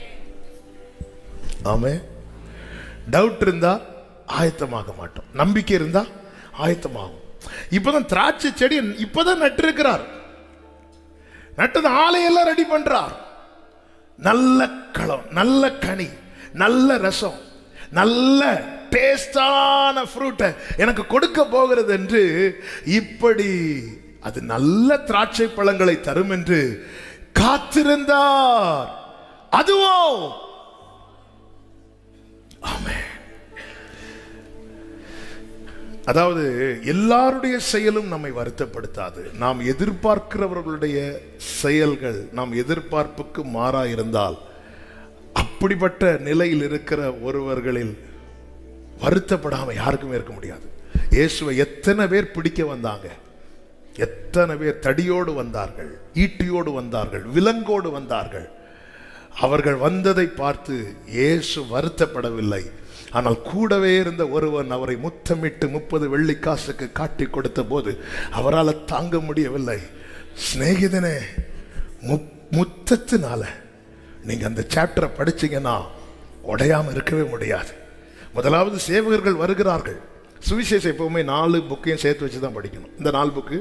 ஆமே டவுட் இருந்தா ஆயத்தமாக மாட்டோம் நம்பிக்கை இருந்தா ஆயத்தமாகும் இப்பதான் திராட்சை செடி இப்பதான் நட்டிருக்கிறார் நட்டது ஆலையெல்லாம் ரெடி பண்றார் நல்ல களம் நல்ல கனி நல்ல ரசம் நல்ல டேஸ்டான ஃப்ரூட்டை எனக்கு கொடுக்க போகிறது என்று இப்படி அது நல்ல திராட்சை பழங்களை தரும் என்று காத்திருந்தார் அதுவோ ஆமென் அதாவது எல்லாருடைய செயலும் நம்மை வருத்தப்படுத்தாது நாம் எதிர்பார்க்கிறவர்களுடைய செயல்கள் நாம் எதிர்பார்ப்புக்கு மாறா இருந்தால் அப்படிப்பட்ட நிலையில் இருக்கிற ஒருவர்களில் வருத்தப்படாம யாருக்குமே இருக்க முடியாது இயேசுவை எத்தனை பேர் பிடிக்க வந்தாங்க எத்தனை பேர் தடியோடு வந்தார்கள் ஈட்டியோடு வந்தார்கள் விலங்கோடு வந்தார்கள் அவர்கள் வந்ததை பார்த்து இயேசு வருத்தப்படவில்லை ஆனால் கூடவே இருந்த ஒருவன் அவரை முத்தமிட்டு முப்பது வெள்ளிக்காசுக்கு காட்டி கொடுத்த போது அவரால் தாங்க முடியவில்லை சிநேகிதனே முப்- முத்தத்தினால நீங்க அந்த சாப்டரை படிச்சீங்கன்னா உடையாம இருக்கவே முடியாது முதலாவது சேவகர்கள் வருகிறார்கள் சுவிசேஷம் எப்பவுமே நாலு புக்கையும் சேர்த்து வச்சு தான் படிக்கணும் இந்த நாலு புக்கு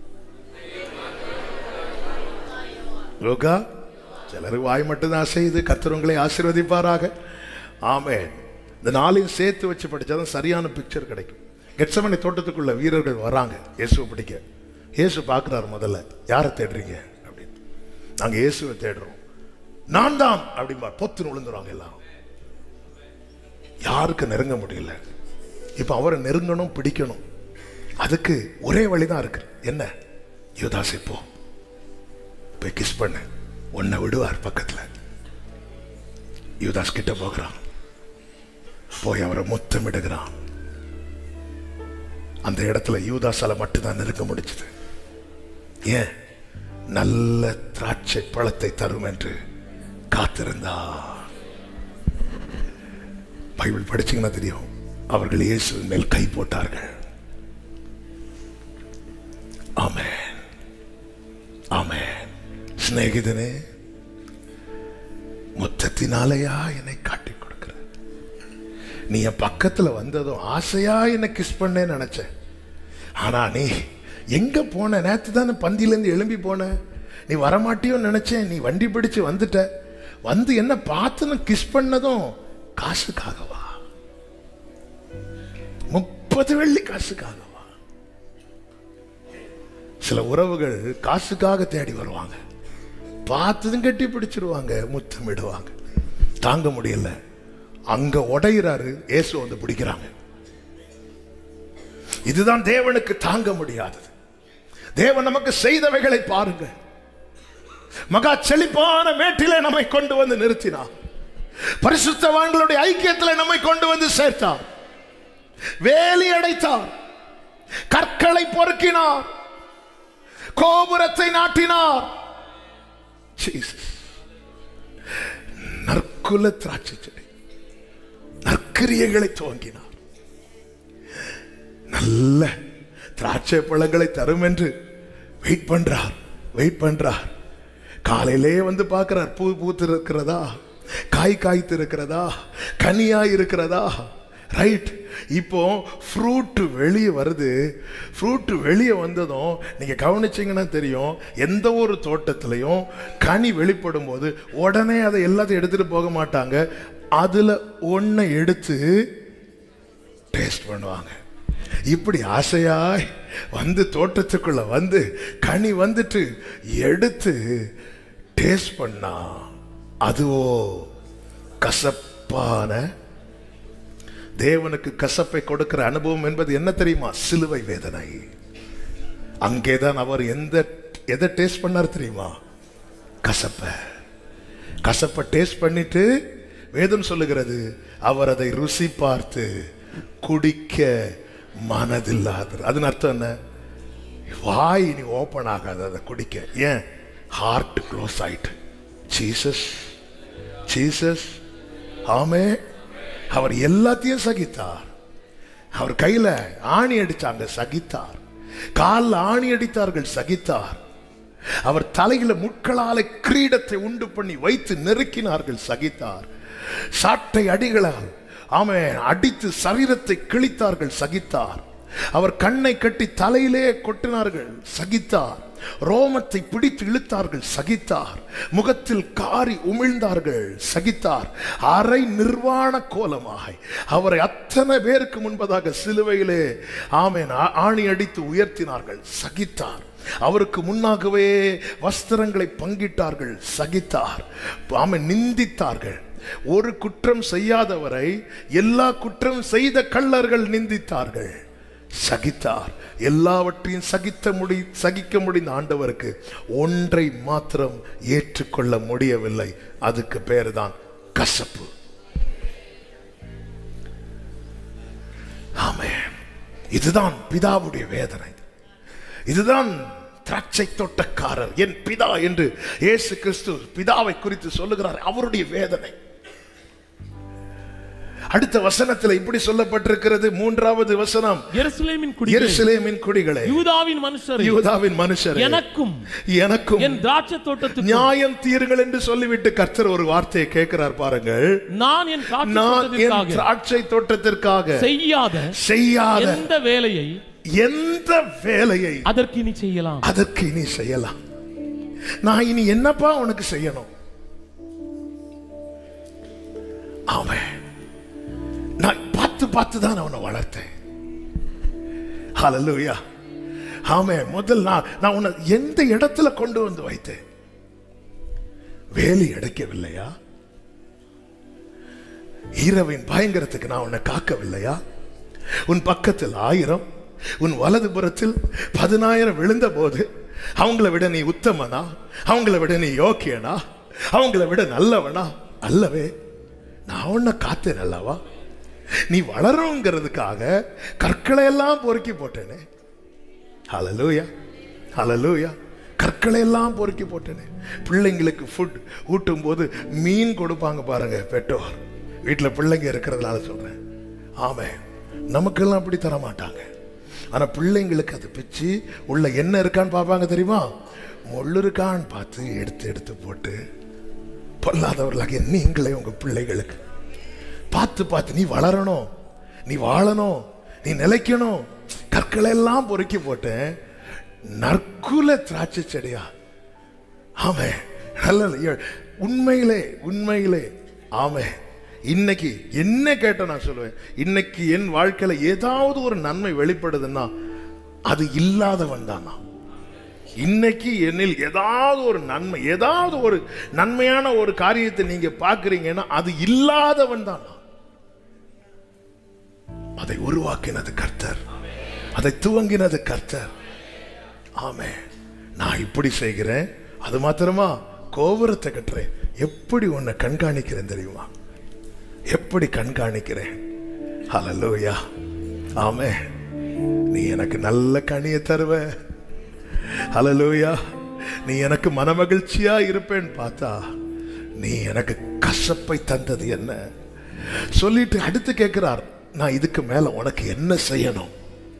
லோகா சிலருக்கு வாய் மட்டும்தான் அசையுது கர்த்தர் உங்களை ஆசீர்வதிப்பாராக ஆமென் இந்த நாளையும் சேர்த்து வச்சு படிச்சாதான் சரியான பிக்சர் கிடைக்கும் கெட்சமனை தோட்டத்துக்குள்ள வீரர்கள் வராங்க இயேசுவை பிடிக்க இயேசு பார்க்குறாரு முதல்ல யாரை தேடுறீங்க அப்படின்னு நாங்க இயேசுவை தேடுறோம் நான் தான் அப்படின்பா பொத்துன்னு விழுந்துருவாங்க எல்லாரும் யாருக்கு நெருங்க முடியல இப்ப அவரை நெருங்கணும் பிடிக்கணும் அதுக்கு ஒரே வழிதான் இருக்கு என்ன யுவதாசை போ போய் கிஸ் பண்ணு உன்னை விடுவார் பக்கத்துல யுவதாஸ் கிட்ட போகிறான் போய் அவரை முத்தமிடுகிறான் அந்த இடத்துல யூதாசால மட்டும்தான் நெருங்க முடிச்சது ஏன் நல்ல திராட்சை பழத்தை தரும் என்று காத்திருந்தார் பைபிள் படிச்சீங்கன்னா தெரியும் அவர்கள் இயேசுவின் மேல் கை போட்டார்கள் ஆமென் ஆமென் சிநேகிதனே முத்தத்தினாலேயா என்னை காட்டி கொடுக்கிற நீ என் பக்கத்துல வந்ததும் ஆசையா என்னை கிஸ் பண்ணேன்னு நினைச்சேன் ஆனா நீ எங்க போன நேத்து தானே பந்தியிலேருந்து எழும்பி போன நீ வரமாட்டியோன்னு நினைச்சேன் நீ வண்டி பிடிச்சு வந்துட்ட வந்து என்ன பார்த்துன்னு கிஸ் பண்ணதும் காசுக்காகவா முப்பது வெள்ளி காசுக்காகவா சில உறவுகள் காசுக்காக தேடி வருவாங்க பார்த்ததும் கட்டி பிடிச்சிருவாங்க முத்தமிடுவாங்க தாங்க முடியல அங்க உடையிறாரு இயேசு வந்து பிடிக்கிறாங்க இதுதான் தேவனுக்கு தாங்க முடியாதது தேவன் நமக்கு செய்தவைகளை பாருங்க மகா செழிப்பான மேட்டிலே நம்மை கொண்டு வந்து நிறுத்தினார் பரிசுத்தவான்களுடைய ஐக்கியத்தில் நம்மை கொண்டு வந்து சேர்த்தார் வேலி அடைத்தார் கற்களை பொறுக்கினார் கோபுரத்தை நாட்டினார் Jesus. நற்குல திராட்சை செடி நற்கிரியைகளை துவங்கினார் நல்ல திராட்சை பழங்களை தரும் என்று வெயிட் பண்றார் வெயிட் பண்றார் காலையிலே வந்து பார்க்கிறார் பூ பூத்து இருக்கிறதா காய் காய்த்து இருக்கிறதா கனியா இருக்கிறதா ரைட் இப்போ ஃப்ரூட் வெளியே வருது ஃப்ரூட் வெளியே வந்ததும் நீங்க கவனிச்சீங்கன்னா தெரியும் எந்த ஒரு தோட்டத்திலையும் கனி வெளிப்படும் போது உடனே அதை எல்லாத்தையும் எடுத்துட்டு போக மாட்டாங்க அதுல ஒன்றை எடுத்து டேஸ்ட் பண்ணுவாங்க இப்படி ஆசையாய் வந்து தோட்டத்துக்குள்ள வந்து கனி வந்துட்டு எடுத்து டேஸ்ட் பண்ணா அதுவோ கசப்பான தேவனுக்கு கசப்பை கொடுக்கிற அனுபவம் என்பது என்ன தெரியுமா சிலுவை வேதனை அங்கேதான் அவர் எந்த எதை டேஸ்ட் பண்ணார் தெரியுமா கசப்பை கசப்பை டேஸ்ட் பண்ணிட்டு வேதம் சொல்லுகிறது அவர் அதை ருசி பார்த்து குடிக்க மனதில்லாதர் அதன் அர்த்தம் என்ன வாய் இனி ஓப்பன் ஆகாது அதை குடிக்க ஏன் ஹார்ட் க்ளோஸ் ஆயிட்டு ஜீசஸ் ஜீசஸ் ஆமே அவர் எல்லாத்தையும் சகித்தார் அவர் கையில ஆணி அடிச்சாங்க சகித்தார் காலில் ஆணி அடித்தார்கள் சகித்தார் அவர் தலையில முட்களால கிரீடத்தை உண்டு பண்ணி வைத்து நெருக்கினார்கள் சகித்தார் சாட்டை அடிகளால் ஆமென் அடித்து சரீரத்தை கிழித்தார்கள் சகித்தார் அவர் கண்ணை கட்டி தலையிலே கொட்டினார்கள் சகித்தார் ரோமத்தை பிடித்து இழுத்தார்கள் சகித்தார் முகத்தில் காரி உமிழ்ந்தார்கள் சகித்தார் அரை நிர்வாண கோலமாக அவரை அத்தனை பேருக்கு முன்பதாக சிலுவையிலே ஆமென் ஆ- ஆணி அடித்து உயர்த்தினார்கள் சகித்தார் அவருக்கு முன்னாகவே வஸ்திரங்களை பங்கிட்டார்கள் சகித்தார் ஆமென் நிந்தித்தார்கள் ஒரு குற்றம் செய்யாதவரை எல்லா குற்றம் செய்த கள்ளர்கள் நிந்தித்தார்கள் சகித்தார் எல்லாவற்றையும் சகித்த முடி சகிக்க முடிந்த ஆண்டவருக்கு ஒன்றை மாத்திரம் ஏற்றுக்கொள்ள முடியவில்லை அதுக்கு பேர் தான் கசப்பு ஆமே இதுதான் பிதாவுடைய வேதனை இதுதான் திராட்சை தோட்டக்காரர் என் பிதா என்று இயேசு கிறிஸ்து பிதாவை குறித்து சொல்லுகிறார் அவருடைய வேதனை அடுத்த வசனத்தில் இப்படி சொல்லப்பட்டிருக்கிறது மூன்றாவது வசனம் எருசலேமின் குடிகளே எருசலேமின் குடிகளே யூதாவின் மனுஷர் யூதாவின் மனுஷர் எனக்கும் எனக்கும் என் திராட்சை தோட்டத்துக்கு நியாயம் தீருங்கள் என்று சொல்லிவிட்டு கர்த்தர் ஒரு வார்த்தையை கேட்கிறார் பாருங்கள் நான் என் திராட்சை நான் என் தோட்டத்திற்காக திராட்சை தோட்டத்திற்காக செய்யாத செய்யாத எந்த வேலையை எந்த வேலையை அதற்கு இனி செய்யலாம் அதற்கு இனி செய்யலாம் நான் இனி என்னப்பா உனக்கு செய்யணும் அவன் நான் பார்த்து பார்த்து தான் அவனை வளர்த்தேன் ஹalleluya ஆமென் முதல் நான் நான் உன்னை எந்த இடத்துல கொண்டு வந்து வைத்தேன் வேலி அடைக்கவில்லையா இரவின் பயங்கரத்துக்கு நான் உன்னை காக்கவில்லையா உன் பக்கத்தில் ஆயிரம் உன் வலது புறத்தில் பதினாயிரம் விழுந்த போது அவங்கள விட நீ உத்தமனா அவங்கள விட நீ யோக்கியனா அவங்கள விட நல்லவனா அல்லவே நான் உன்னை காத்தேன் அல்லவா நீ வளருங்கிறதுக்காக கற்களை எல்லாம் பொறுக்கி போட்டேனே ஹalleluya ஹalleluya கற்களை எல்லாம் பொறுக்கி போட்டேனே பிள்ளைங்களுக்கு ஃபுட் ஊட்டும் போது மீன் கொடுப்பாங்க பாருங்க பெற்றோர் வீட்டில் பிள்ளைங்க இருக்கிறதுனால சொல்றேன் ஆமே நமக்கெல்லாம் அப்படி தர மாட்டாங்க ஆனா பிள்ளைங்களுக்கு அது பிச்சு உள்ள என்ன இருக்கான்னு பார்ப்பாங்க தெரியுமா முள்ளு இருக்கான்னு பார்த்து எடுத்து எடுத்து போட்டு பொல்லாதவர்களாகிய நீங்களே உங்க பிள்ளைகளுக்கு பார்த்து பார்த்து நீ வளரணும் நீ வாழணும் நீ நிலைக்கணும் கற்களை எல்லாம் பொறுக்கி போட்டேன் நற்குல திராட்சை செடியா ஆமே நல்ல உண்மையிலே உண்மையிலே ஆமே இன்னைக்கு என்ன கேட்ட நான் சொல்லுவேன் இன்னைக்கு என் வாழ்க்கையில ஏதாவது ஒரு நன்மை வெளிப்படுதுன்னா அது இல்லாதவன் தான் நான் இன்னைக்கு என்னில் ஏதாவது ஒரு நன்மை ஏதாவது ஒரு நன்மையான ஒரு காரியத்தை நீங்க பார்க்கறீங்கன்னா அது இல்லாதவன் தான் நான். அதை உருவாக்கினது கர்த்தர் அதை துவங்கினது கர்த்தர் ஆமே நான் இப்படி செய்கிறேன் அது மாத்திரமா கோபுரத்தை கட்டுறேன் எப்படி உன்னை கண்காணிக்கிறேன் தெரியுமா எப்படி கண்காணிக்கிறேன் ஹalleluya ஆமே நீ எனக்கு நல்ல கனியை தருவ ஹalleluya நீ எனக்கு மனமகிழ்ச்சியா இருப்பேன் பார்த்தா நீ எனக்கு கசப்பை தந்தது என்ன சொல்லிட்டு அடுத்து கேட்கிறார் நான் இதுக்கு மேல உனக்கு என்ன செய்யணும்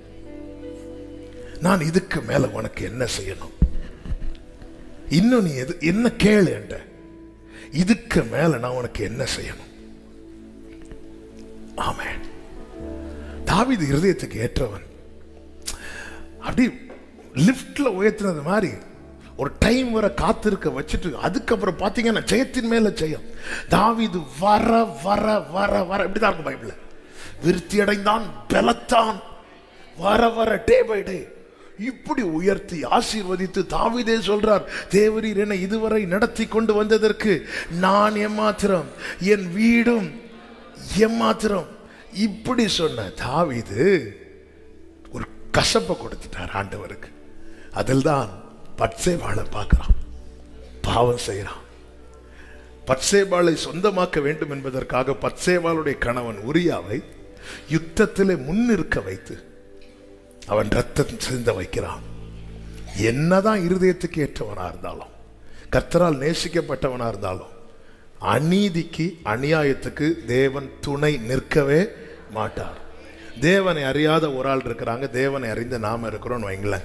நான் இதுக்கு மேல உனக்கு என்ன செய்யணும் இன்னும் நீ எது என்ன கேளு என்கிட்ட இதுக்கு மேல நான் உனக்கு என்ன செய்யணும் ஆமென் தாவீது இருதயத்துக்கு ஏற்றவன் அப்படி லிஃப்ட்ல உயர்த்தினது மாதிரி ஒரு டைம் வர காத்திருக்க வச்சுட்டு அதுக்கப்புறம் பார்த்தீங்கன்னா ஜெயத்தின் மேல ஜெயம் தாவீது வர வர வர வர இப்படிதான் இருக்கும் பைபிள் விருத்தி அடைந்தான் பலத்தான் வர வர டே பை டே இப்படி உயர்த்தி ஆசீர்வதித்து தாவீதே சொல்றார் தேவரீர் என்னை இதுவரை நடத்தி கொண்டு வந்ததற்கு நான் எம்மாத்திரம் என் வீடும் எம்மாத்திரம் இப்படி சொன்ன தாவீது ஒரு கசப்பை கொடுத்துட்டார் ஆண்டவருக்கு அதில் தான் பட்சேபாளை பார்க்கிறான் பாவம் செய்கிறான் பட்சேபாளை சொந்தமாக்க வேண்டும் என்பதற்காக பட்சேபாளுடைய கணவன் உரியாவை யுத்தத்திலே முன்னிற்க வைத்து அவன் ரத்தம் சிந்த வைக்கிறான் என்னதான் இருதயத்துக்கு ஏற்றவனா இருந்தாலும் கர்த்தரால் நேசிக்கப்பட்டவனா இருந்தாலும் அநீதிக்கு அநியாயத்துக்கு தேவன் துணை நிற்கவே மாட்டார் தேவனை அறியாத ஒரு ஆள் இருக்கிறாங்க தேவனை அறிந்த நாம இருக்கிறோம்னு வைங்களேன்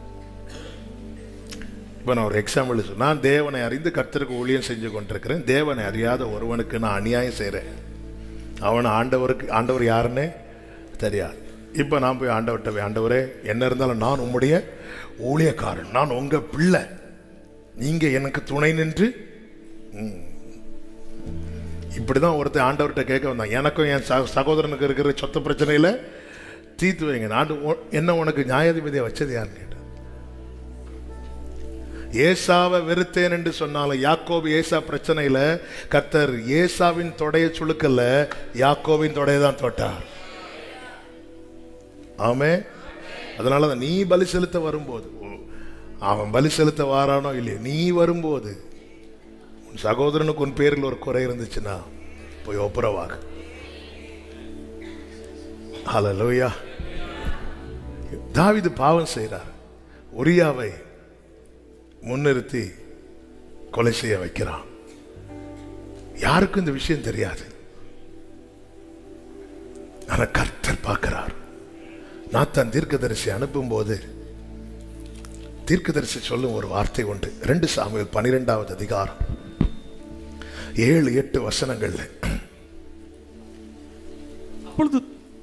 இப்போ நான் ஒரு எக்ஸாம்பிள் சொல் நான் தேவனை அறிந்து கர்த்தருக்கு ஊழியம் செஞ்சு கொண்டிருக்கிறேன் தேவனை அறியாத ஒருவனுக்கு நான் அநியாயம் செய்கிறேன் அவனை ஆண்டவருக்கு ஆண்டவர் யாருன்னே தெரியாது இப்போ நான் போய் ஆண்டவர்கிட்ட போய் ஆண்டவரே என்ன இருந்தாலும் நான் உம்முடைய ஊழியக்காரன் நான் உங்க பிள்ளை நீங்க எனக்கு துணை நின்று ம். இப்படிதான் ஒருத்தன் ஆண்டவர்கிட்ட கேட்க வந்தான் எனக்கும் என் சக- சகோதரனுக்கு இருக்கிற சொத்து பிரச்சனையில தீர்த்து வைங்க நான் உ- என்ன உனக்கு நியாயாதிபதியை வச்சது யாருன்னு கேட்டான். ஏசாவை வெறுத்தேன் என்று சொன்னாலும் யாக்கோபு ஏசா பிரச்சனையில கர்த்தர் ஏசாவின் தொடைய சுழுக்கல்ல யாக்கோவின் தொடையை தான் தொட்டார் ஆமே அதனால தான் நீ பலி செலுத்த வரும்போது உ- அவன் பலி செலுத்த வாரானோ இல்லையோ நீ வரும்போது உன் சகோதரனுக்கு உன் பேரில் ஒரு குறை இருந்துச்சுன்னா போய் ஒப்புரவாக ஹalleluya தாவீது பாவம் செய்கிறார் உரியாவை முன்னிறுத்தி கொலை செய்ய வைக்கிறான் யாருக்கும் இந்த விஷயம் தெரியாது ஆனா கர்த்தர் பார்க்கிறார் நாத்தான் தீர்க்கதரிசி அனுப்பும்போது தீர்க்கதரிசி சொல்லும் ஒரு வார்த்தை உண்டு ரெண்டு சாமுவேல் பனிரெண்டாவது அதிகாரம் ஏழு எட்டு வசனங்கள்ல அப்பொழுது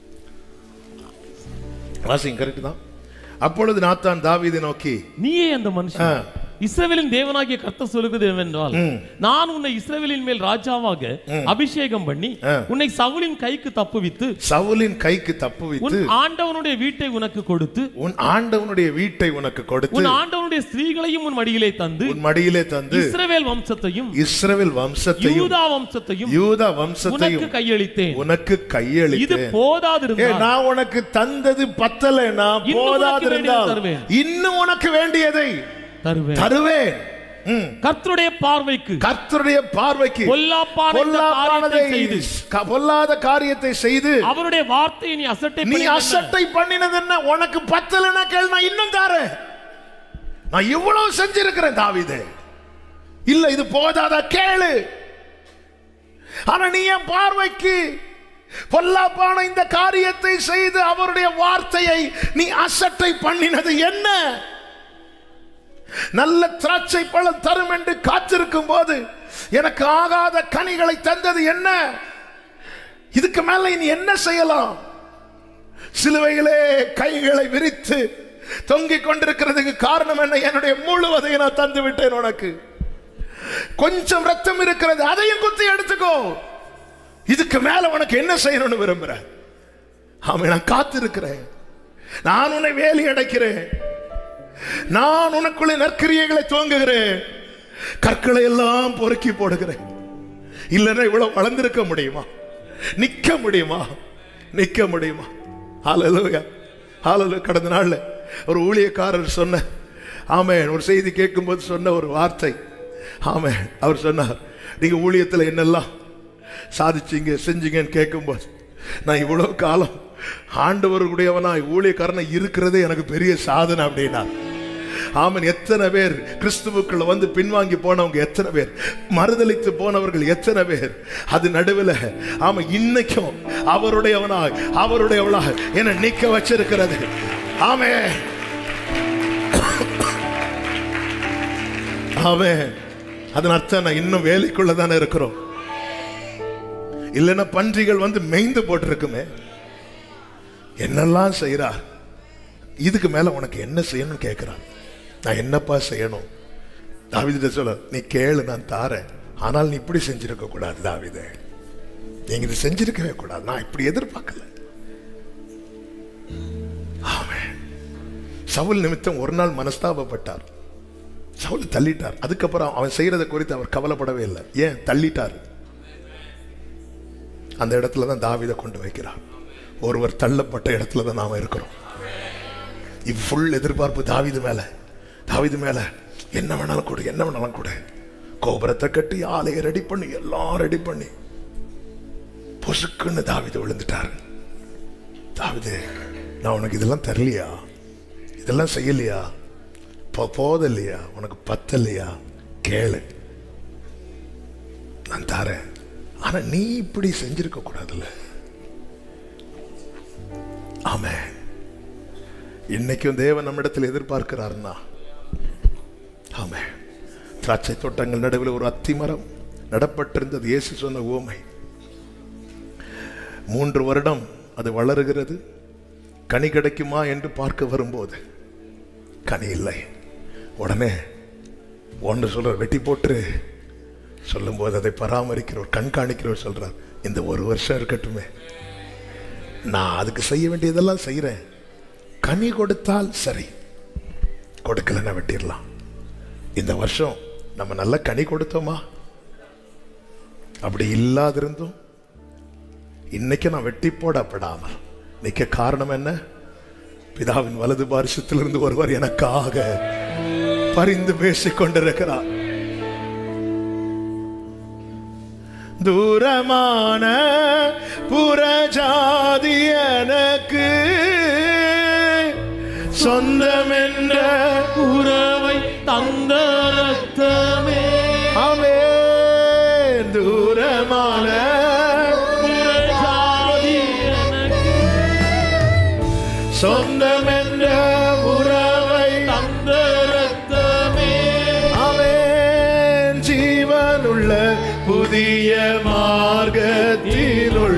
வாசிங்க கரெக்ட் தான் அப்பொழுது நாத்தான் தாவீதை நோக்கி நீயே அந்த மனுஷன் ஆ. இஸ்ரவேலின் தேவனாகிய கர்த்தர் சொல்லுகிறது என்னவென்றால் நான் உன்னை இஸ்ரவேலின் மேல் ராஜாவாக அபிஷேகம் பண்ணி ஆ. உன்னை சவுலின் கைக்கு தப்புவித்து சவுலின் கைக்கு உன் தப்புவித்து ஆண்டவனுடைய வீட்டை உனக்கு கொடுத்து உன் ஆண்டவனுடைய வீட்டை உனக்கு கொடுத்து உன் ஆண்டவனுடைய ஸ்திரீகளையும் உன் மடியிலே தந்து உன் மடியிலே தந்து இஸ்ரவேல் வம்சத்தையும் இஸ்ரவேல் வம்சத்தையும் யூதா வம்சத்தையும் யூதா உனக்கு வம்சத்தையும் கையளித்தேன் உனக்கு இது கையளித்தேன் ஏ, போதாதிருந்தால் நான் உனக்கு தந்தது பத்தலைன்னா இன்னும் உனக்கு போதாதிருந்தால் வேண்டியதை தருவேன். இன்னும் உனக்கு வேண்டியதை தருவேன் தருவேன் ம். கர்த்தருடைய பார்வைக்கு கர்த்தருடைய பார்வைக்கு பொல்லாப்பான இந்த பொல்லாப்பானதை காரியத்தை செய்து க- பொல்லாத காரியத்தை செய்து அவருடைய வார்த்தையை நீ அசட்டை நீ பண்ணின அசட்டை பண்ணினது என்ன உனக்கு பத்தலைன்னா கேள் நான் இன்னும் தாரேன் நான் இவ்வளவு செஞ்சிருக்கிறேன் தாவீதே இல்ல இது போதாதா கேளு ஆனா நீ என் பார்வைக்கு பொல்லாப்பான இந்த காரியத்தை செய்து அவருடைய வார்த்தையை நீ அசட்டை பண்ணினது என்ன நல்ல திராட்சை பழம் தரும் என்று காத்திருக்கும் போது எனக்கு ஆகாத கனிகளை தந்தது என்ன இதுக்கு மேல இனி என்ன செய்யலாம் சிலுவையிலே கைகளை விரித்து தொங்கிக் கொண்டிருக்கிறதுக்கு காரணம் என்ன என்னுடைய முழுவதை நான் தந்து விட்டேன் உனக்கு கொஞ்சம் ரத்தம் இருக்கிறது அதையும் குத்தி எடுத்துக்கோ இதுக்கு மேல உனக்கு என்ன செய்யணும்னு விரும்புறேன் ஆமா நான் காத்திருக்கிறேன் நான் உன்னை வேலி அடைக்கிறேன் நான் உனக்குள்ளே நற்கிரியைகளை துவங்குகிறேன் கற்களை எல்லாம் பொறுக்கி போடுகிறேன் இல்லைன்னா இவ்வளவு வளர்ந்திருக்க முடியுமா நிக்க முடியுமா நிக்க முடியுமா ஹalleluya ஹalleluya கடந்த நாள்ல ஒரு ஊழியக்காரர் சொன்ன ஆமென் ஒரு செய்தி கேட்கும்போது சொன்ன ஒரு வார்த்தை ஆமென் அவர் சொன்னார் நீங்க ஊழியத்தில் என்னெல்லாம் சாதிச்சீங்க செஞ்சீங்கன்னு கேட்கும்போது நான் இவ்வளவு காலம் ஆண்டவருடையவனாய் ஊழியக்காரனை இருக்கிறதே எனக்கு பெரிய சாதனை அப்படின்னா ஆமன் எத்தனை பேர் கிறிஸ்துவுக்குள்ள வந்து பின்வாங்கி போனவங்க எத்தனை பேர் மறுதலித்து போனவர்கள் எத்தனை பேர் அது நடுவில் ஆமா இன்னைக்கும் அவருடையவனாய் அவருடையவளாய் என்ன நிக்க வச்சிருக்கிறது ஆமே ஆமே அதன் அர்த்தம் நான் இன்னும் வேலைக்குள்ள தானே இருக்கிறோம் இல்லைன்னா பன்றிகள் வந்து மெய்ந்து போட்டிருக்குமே என்னெல்லாம் செய்கிறார் இதுக்கு மேல உனக்கு என்ன செய்யணும்னு கேட்கிறான் நான் என்னப்பா செய்யணும் தாவிதிட்ட சொல்ல நீ கேளு நான் தாரேன் ஆனால் நீ இப்படி செஞ்சிருக்க கூடாது தாவிதே நீங்க இது செஞ்சிருக்கவே கூடாது நான் இப்படி எதிர்பார்க்கல ஆமென். சவுல் நிமித்தம் ஒரு நாள் மனஸ்தாபப்பட்டார் சவுல் தள்ளிட்டார் அதுக்கப்புறம் அவன் செய்யறதை குறித்து அவர் கவலைப்படவே இல்லை ஏன் தள்ளிட்டார் அந்த இடத்துல தான் தாவீதை கொண்டு வைக்கிறார் ஒருவர் தள்ளப்பட்ட இடத்துல தான் நாம இருக்கிறோம் இவ்வளவு எதிர்பார்ப்பு தாவீது மேல தாவீது மேல என்ன வேணாலும் கொடு என்ன வேணாலும் கொடு கோபுரத்தை கட்டி ஆலையை ரெடி பண்ணி எல்லாம் ரெடி பண்ணி பொசுக்குன்னு தாவீது விழுந்துட்டாரு தாவீது நான் உனக்கு இதெல்லாம் தரலையா இதெல்லாம் செய்யலையா போ- போதலையா உனக்கு பத்தலையா கேளு நான் தரேன் ஆனா நீ இப்படி செஞ்சிருக்க கூடாதுல்ல ஆமே இன்னைக்கும் தேவன் நம்மிடத்தில் எதிர்பார்க்கிறாருன்னா ஆமே திராட்சை தோட்டங்கள் நடுவில் ஒரு அத்திமரம் நடப்பட்டிருந்தது இயேசு சொன்ன உவமை மூன்று வருடம் அது வளருகிறது கனி கிடைக்குமா என்று பார்க்க வரும்போது கனி இல்லை உடனே ஒன்று சொல்ற வெட்டி போட்டு சொல்லும்போது அதை பராமரிக்கிறவர் கண்காணிக்கிறவர் சொல்றார் இந்த ஒரு வருஷம் இருக்கட்டுமே நான் அதுக்கு செய்ய வேண்டியதெல்லாம் செய்கிறேன் கனி கொடுத்தால் சரி கொடுக்கலன்னா வெட்டிடலாம் இந்த வருஷம் நம்ம நல்ல கனி கொடுத்தோமா அப்படி இல்லாதிருந்தும் இன்னைக்கு நான் வெட்டி போடப்படாமல் நிக்க காரணம் என்ன பிதாவின் வலது பாரிசத்திலிருந்து ஒருவர் எனக்காக பரிந்து பேசிக் கொண்டிருக்கிறார் தூரமான புறஜாதி எனக்கு சொந்தம் என்ற உறவை தந்த ரத்தமே அவே தூரமான புறஜாதி எனக்கு சொந்தம் என்ற உறவை தந்த ரத்தமே அவன் ஜீவனுள்ள புதிய மார்க்கத்தினுள்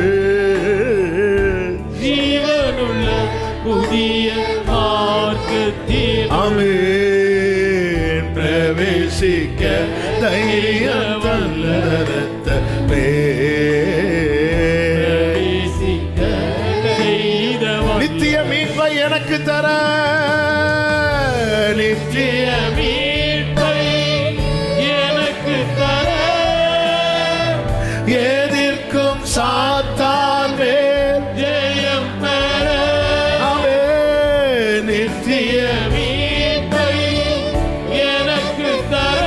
ஜீவனுள்ள புதிய மார்க்கத்தில் அமேன் பிரவேசிக்க தைரியம் வல்லரத்தமே பிரவேசிக்க செய்தவன் நித்திய மீட்பை எனக்கு தர நித்திய நித்திய மீட்பை எனக்கு தர எதிர்க்கும் சாத்தான் மேல் ஜெயம் பெற அவே நித்திய மீட்பை எனக்கு தர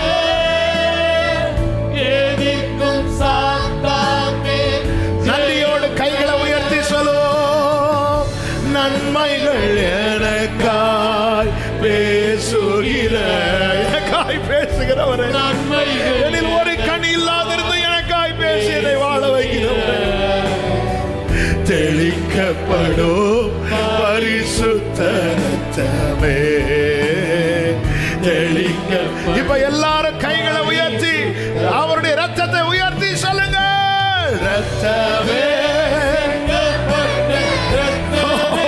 எதிர்க்கும் சாத்தாமே நன்றியோடு கைகளை உயர்த்தி சொல்லுவோம் நன்மைகள் எனக்காய் பேசுகிற எனக்காய் பேசுகிறவரே நன்மைகள் எனில் ஒரு கண் இல்லாதிருந்து எனக்காய் பேசி என்னை வாழ வைக்கிறவரே தெளிக்கப்படும் பரிசுத்த ரத்தமே தெளிக்க இப்ப எல்லாரும் கைகளை உயர்த்தி அவருடைய ரத்தத்தை உயர்த்தி சொல்லுங்க ரத்தமே சிங்கப்பட்ட ரத்தமே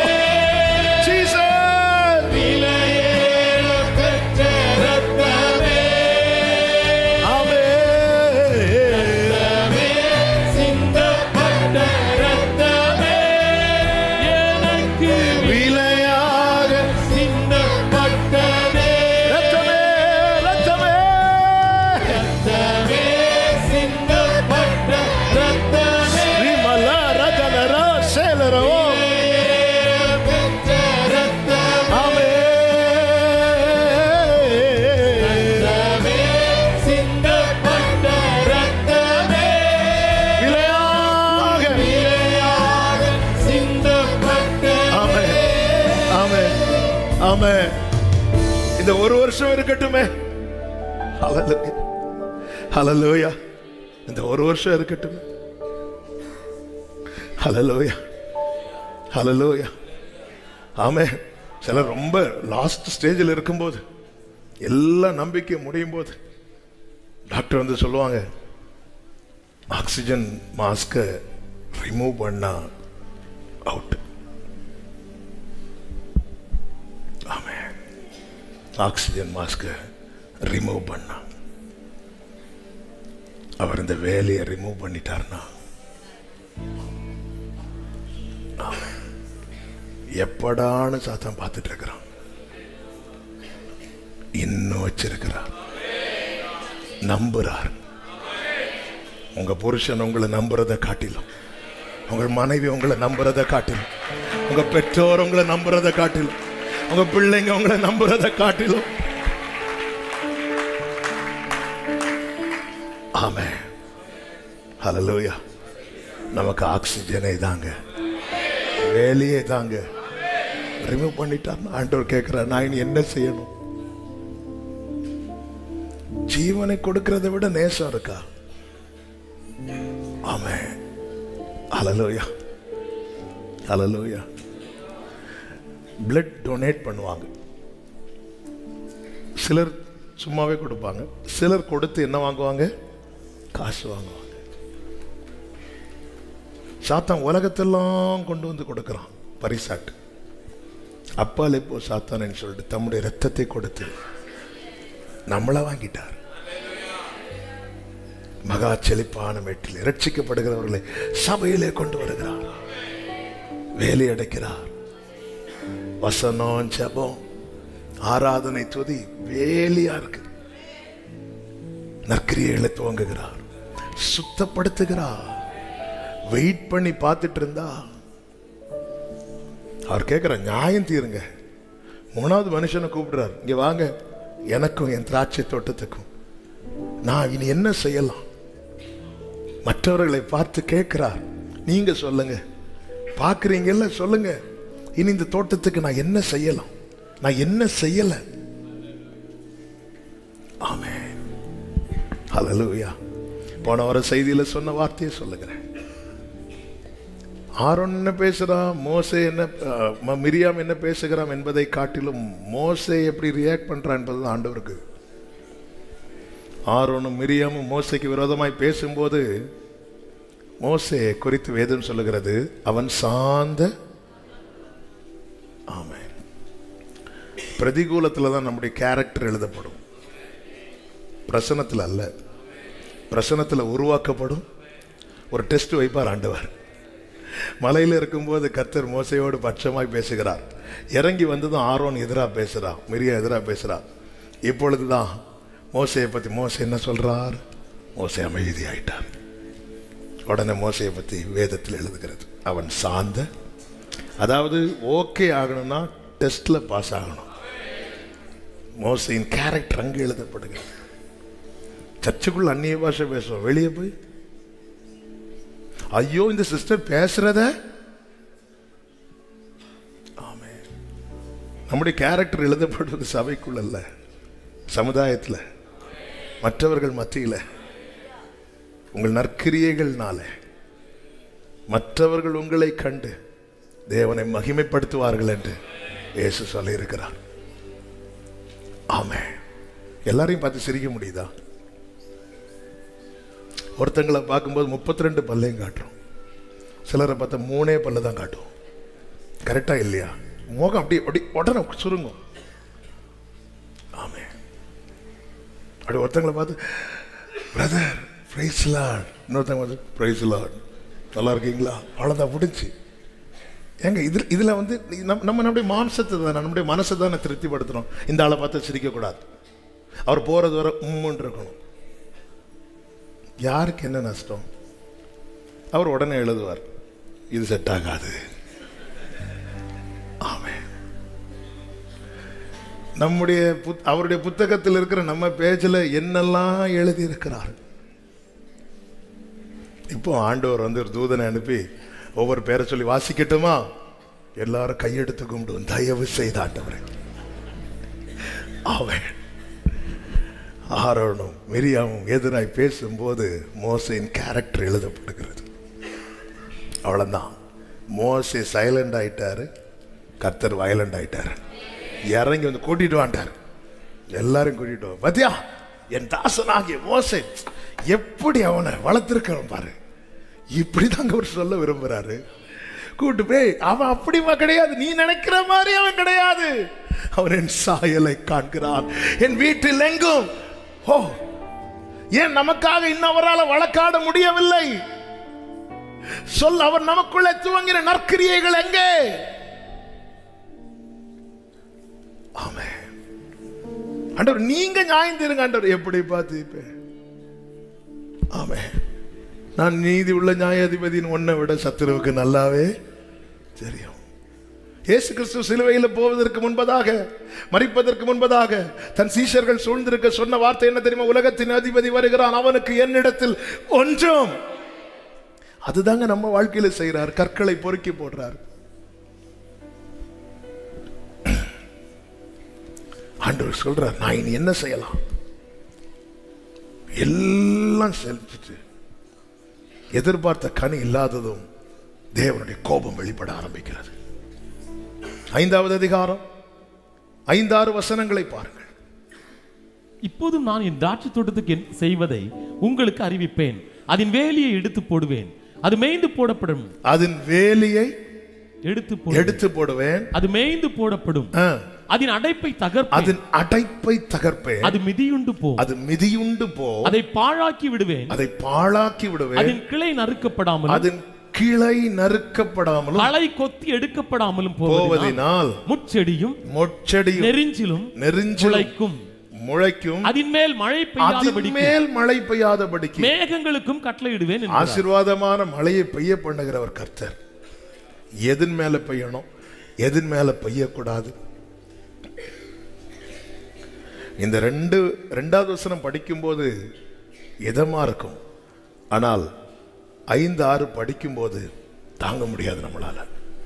Jesus. விலையேற பெற்ற ரத்தமே ஆமென். சிந்தப்பட்ட ரத்தமே எனக்கு விலையாக சிந்தப்பட்டதே ரத்தமே ரத்தமே ரத்தமே சிந்தப்பட்ட ரத்தமே விமல ரதனர சேலரோ பெற்ற ரத்தமே ஆமென். ரத்தமே சிந்தப்பட்ட ரத்தமே விலையாக விலையாக சிந்தப்பட்டதே ஆமென். ஆமென். ஆமென். இந்த ஒரு வருஷம் இருக்கட்டுமே ஹalleluya ஹalleluya இந்த ஒரு வருஷம் இருக்கட்டும் ஹalleluya ஹalleluya ஆமே சிலர் ரொம்ப லாஸ்ட் ஸ்டேஜில் இருக்கும்போது எல்லா நம்பிக்கை முடியும் போது டாக்டர் வந்து சொல்லுவாங்க ஆக்சிஜன் மாஸ்கை ரிமூவ் பண்ணா அவுட் ஆக்சிஜன் மாஸ்கை ரிமூவ் பண்ணா அவர் இந்த வேலையை ரிமூவ் பண்ணிட்டார்னா ஆமென். எப்படான்னு சாத்தான் பார்த்துட்டு இருக்கிறான் இன்னும் வச்சிருக்கிறார் நம்புறார் உங்க புருஷன் உங்களை நம்புறதை காட்டிலும் உங்கள் மனைவி உங்களை நம்புறதை காட்டிலும் உங்க பெற்றோர் உங்களை நம்புறதை காட்டிலும் உங்க பிள்ளைங்க உங்களை நம்புறதை காட்டிலும் ஆமே ஹalleluya நமக்கு ஆக்சிஜனே தாங்க வேலையே தாங்க ரிமூவ் பண்ணிட்டார் ஆண்டவர் கேட்கிறார் நான் இனி என்ன செய்யணும் ஜீவனை கொடுக்கறதை விட நேசம் இருக்கா ஆமே ஹalleluya ஹalleluya பிளட் டொனேட் பண்ணுவாங்க சிலர் சும்மாவே கொடுப்பாங்க சிலர் கொடுத்து என்ன வாங்குவாங்க காசு வாங்குவாங்க சாத்தான் உலகத்தெல்லாம் கொண்டு வந்து கொடுக்கிறான் பரிசாட்டு அப்பாலே போ சாத்தானன்னு சொல்லிட்டு தம்முடைய ரத்தத்தை கொடுத்து நம்மளை வாங்கிட்டார் மகா செழிப்பான மேட்டில் ரட்சிக்கப்படுகிறவர்களை சபையிலே கொண்டு வருகிறார் வேலை அடைக்கிறார் வசனம் ஜபம் ஆராதனை துதி வேலியா இருக்கு நற்கிரியைகளை துவங்குகிறார் சுத்தப்படுத்துகிறார் வெயிட் பண்ணி பார்த்துட்டு இருந்தா அவர் கேட்கிற நியாயம் தீருங்க மூணாவது மனுஷனை கூப்பிடுறார் இங்க வாங்க எனக்கும் என் திராட்சை தோட்டத்துக்கும் நான் இனி என்ன செய்யலாம் மற்றவர்களை பார்த்து கேட்கிறார் நீங்க சொல்லுங்க பார்க்குறீங்கல்ல சொல்லுங்க இனி இந்த தோட்டத்துக்கு நான் என்ன செய்யலாம் நான் என்ன செய்யல ஆமே ஹalleluya போன வர செய்தியில சொன்ன வார்த்தையை சொல்லுகிறேன் ஆரோன் என்ன பேசுறான் மோசே என்ன அஹ், ம- மிரியாம் என்ன பேசுகிறான் என்பதை காட்டிலும் மோசே எப்படி ரியாக்ட் பண்றான் என்பது ஆண்டவருக்கு ஆரோனும் மிரியாமும் மோசைக்கு விரோதமாய் பேசும்போது மோசே குறித்து வேதம் சொல்லுகிறது அவன் சாந்த ஆமென் பிரதிகூலத்தில் தான் நம்முடைய கேரக்டர் எழுதப்படும் பிரசனத்தில் அல்ல பிரசனத்தில் உருவாக்கப்படும் ஒரு டெஸ்ட் வைப்பார் ஆண்டவர் மலையில் இருக்கும்போது கர்த்தர் மோசையோடு பட்சமாய் பேசுகிறார் இறங்கி வந்ததும் ஆரோன் எதிராக பேசுகிறான் மிரியா எதிராக பேசுகிறார் இப்பொழுது தான் மோசையை பற்றி மோசை என்ன சொல்றார் மோசை அமைதியாயிட்டார் உடனே மோசையை பற்றி வேதத்தில் எழுதுகிறது அவன் சாந்த அதாவது ஓகே ஆகணும்னா டெஸ்ட்ல பாஸ் ஆகணும் மோசையின் கேரக்டர் அங்கே எழுதப்படுகிறது சர்ச்சுக்குள்ள அந்நிய பாஷை பேசுவோம் வெளியே போய் ஐயோ இந்த சிஸ்டர் பேசுறத ஆமே நம்முடைய கேரக்டர் எழுதப்படுவது சபைக்குள்ள அல்ல சமுதாயத்தில் மற்றவர்கள் மத்தியில் உங்கள் நற்கிரியைகள்னால மற்றவர்கள் உங்களை கண்டு தேவனை மகிமைப்படுத்துவார்கள் என்று இயேசு சொல்லியிருக்கிறார் ஆமே எல்லாரையும் பார்த்து சிரிக்க முடியுதா ஒருத்தங்களை பார்க்கும்போது முப்பத்தி ரெண்டு பல்லையும் காட்டுறோம் சிலரை பார்த்தா மூணே பல்லு தான் காட்டும் கரெக்டா இல்லையா முகம் அப்படி அப்படி உடனே சுருங்கும் ஆமே அப்படி ஒருத்தங்களை பார்த்து பிரதர் பிரைஸ் லார்ட் இன்னொருத்தங்க வந்து பிரைஸ் லார்ட் நல்லா இருக்கீங்களா அவ்வளோதான் முடிஞ்சு ஏங்க இதில் இதில் வந்து நம்ம நம்ம நம்முடைய மாம்சத்தை தானே நம்முடைய மனசை தானே திருப்திப்படுத்துறோம் இந்த ஆளை பார்த்து சிரிக்கக்கூடாது அவர் போகிறது வர உம்முன்னு இருக்கணும் யாருக்கு என்ன நஷ்டம் அவர் உடனே எழுதுவார் இது செட் ஆகாது ஆமே நம்முடைய புத்- அவருடைய புத்தகத்தில் இருக்கிற நம்ம பேஜில் என்னெல்லாம் எழுதி இருக்கிறார் இப்போ ஆண்டவர் வந்து ஒரு தூதனை அனுப்பி ஒவ்வொரு பேரை சொல்லி வாசிக்கட்டுமா எல்லாரும் கையெடுத்து கும்பிடுவோம் தயவு செய்த ஆண்டவரே அவன் ஆரோனும் மிரியாமும் எதிராய் பேசும்போது மோசையின் கேரக்டர் எழுதப்படுகிறது அவ்வளவுதான் மோசே சைலண்ட் ஆயிட்டாரு கர்த்தர் வயலண்ட் ஆயிட்டாரு இறங்கி வந்து கூட்டிட்டு வாண்டார் எல்லாரும் கூட்டிட்டு வா பத்தியா என் தாசனாகிய மோசே எப்படி அவனை வளர்த்திருக்கான் பாரு இப்படிதாங்க அவர் சொல்ல விரும்புறாரு கூட்டு போய் அவன் அப்படிமா கிடையாது நீ நினைக்கிற மாதிரி அவன் கிடையாது அவர் என் சாயலை காண்கிறார் என் வீட்டில் எங்கும் ஓ ஏன் நமக்காக இன்னவரால் வழக்காட முடியவில்லை சொல் அவர் நமக்குள்ளே துவங்கின நற்கிரியைகள் எங்கே ஆமே ஆண்டவர் நீங்க நியாயந்திருங்க ஆண்டவர் எப்படி பார்த்து ஆமே நான் நீதி உள்ள நியாயாதிபதியின் ஒன்றை விட சத்துருவுக்கு நல்லாவே தெரியும் இயேசு கிறிஸ்து சிலுவையில் போவதற்கு முன்பதாக மறிப்பதற்கு முன்பதாக தன் சீஷர்கள் சூழ்ந்திருக்க சொன்ன வார்த்தை என்ன தெரியுமா உலகத்தின் அதிபதி வருகிறான் அவனுக்கு என்னிடத்தில் ஒன்றும் அதுதாங்க நம்ம வாழ்க்கையில செய்றார் கற்களை பொறுக்கி போடுறார் ஆண்டவர் சொல்றார் நான் இனி என்ன செய்யலாம் எல்லாம் செலுத்திட்டு எதிர்பார்த்த கனி இல்லாததும் தேவனுடைய கோபம் வெளிப்பட ஆரம்பிக்கிறது ஐந்தாவது அதிகாரம் ஐந்தாறு வசனங்களை பாருங்கள் இப்போதும் நான் என் திராட்சை தோட்டத்துக்கு என் செய்வதை உங்களுக்கு அறிவிப்பேன் அதன் வேலியை எடுத்து போடுவேன் அது மேய்ந்து போடப்படும் அதன் வேலியை எடுத்து போ எடுத்து போடுவேன் அது மேய்ந்து போடப்படும் ஆ, அதன் அடைப்பை தகர்ப்பேன் அதன் அடைப்பை தகர்ப்பேன் அது மிதியுண்டு போ அது மிதியுண்டு போ அதை பாழாக்கி விடுவேன் அதை பாழாக்கி விடுவேன் அதன் கிளை நறுக்கப்படாமலும் அதன் கிளை நறுக்கப்படாமலும் களை கொத்தி எடுக்கப்படாமலும் போவதினால் போவதினால் முட்செடியும் மொச்செடியும் நெரிஞ்சிலும் நெறிஞ்சு முளைக்கும் முளைக்கும் அதன் மேல் மழை அதன் பெய்யாதபடிக்கு மேல் மழை பெய்யாதபடிக்கு மேகங்களுக்கும் கட்டளையிடுவேன் என்கிறார். ஆசீர்வாதமான மழையை பெய்ய பண்ணுகிறவர் கர்த்தர் எதன் மேல பெய்யணும் எதன் மேல பெய்யக்கூடாது இந்த ரெண்டு ரெண்டாவது வசனம் படிக்கும்போது இதமா இருக்கும் ஆனால் ஐந்து ஆறு படிக்கும்போது தாங்க முடியாது நம்மளால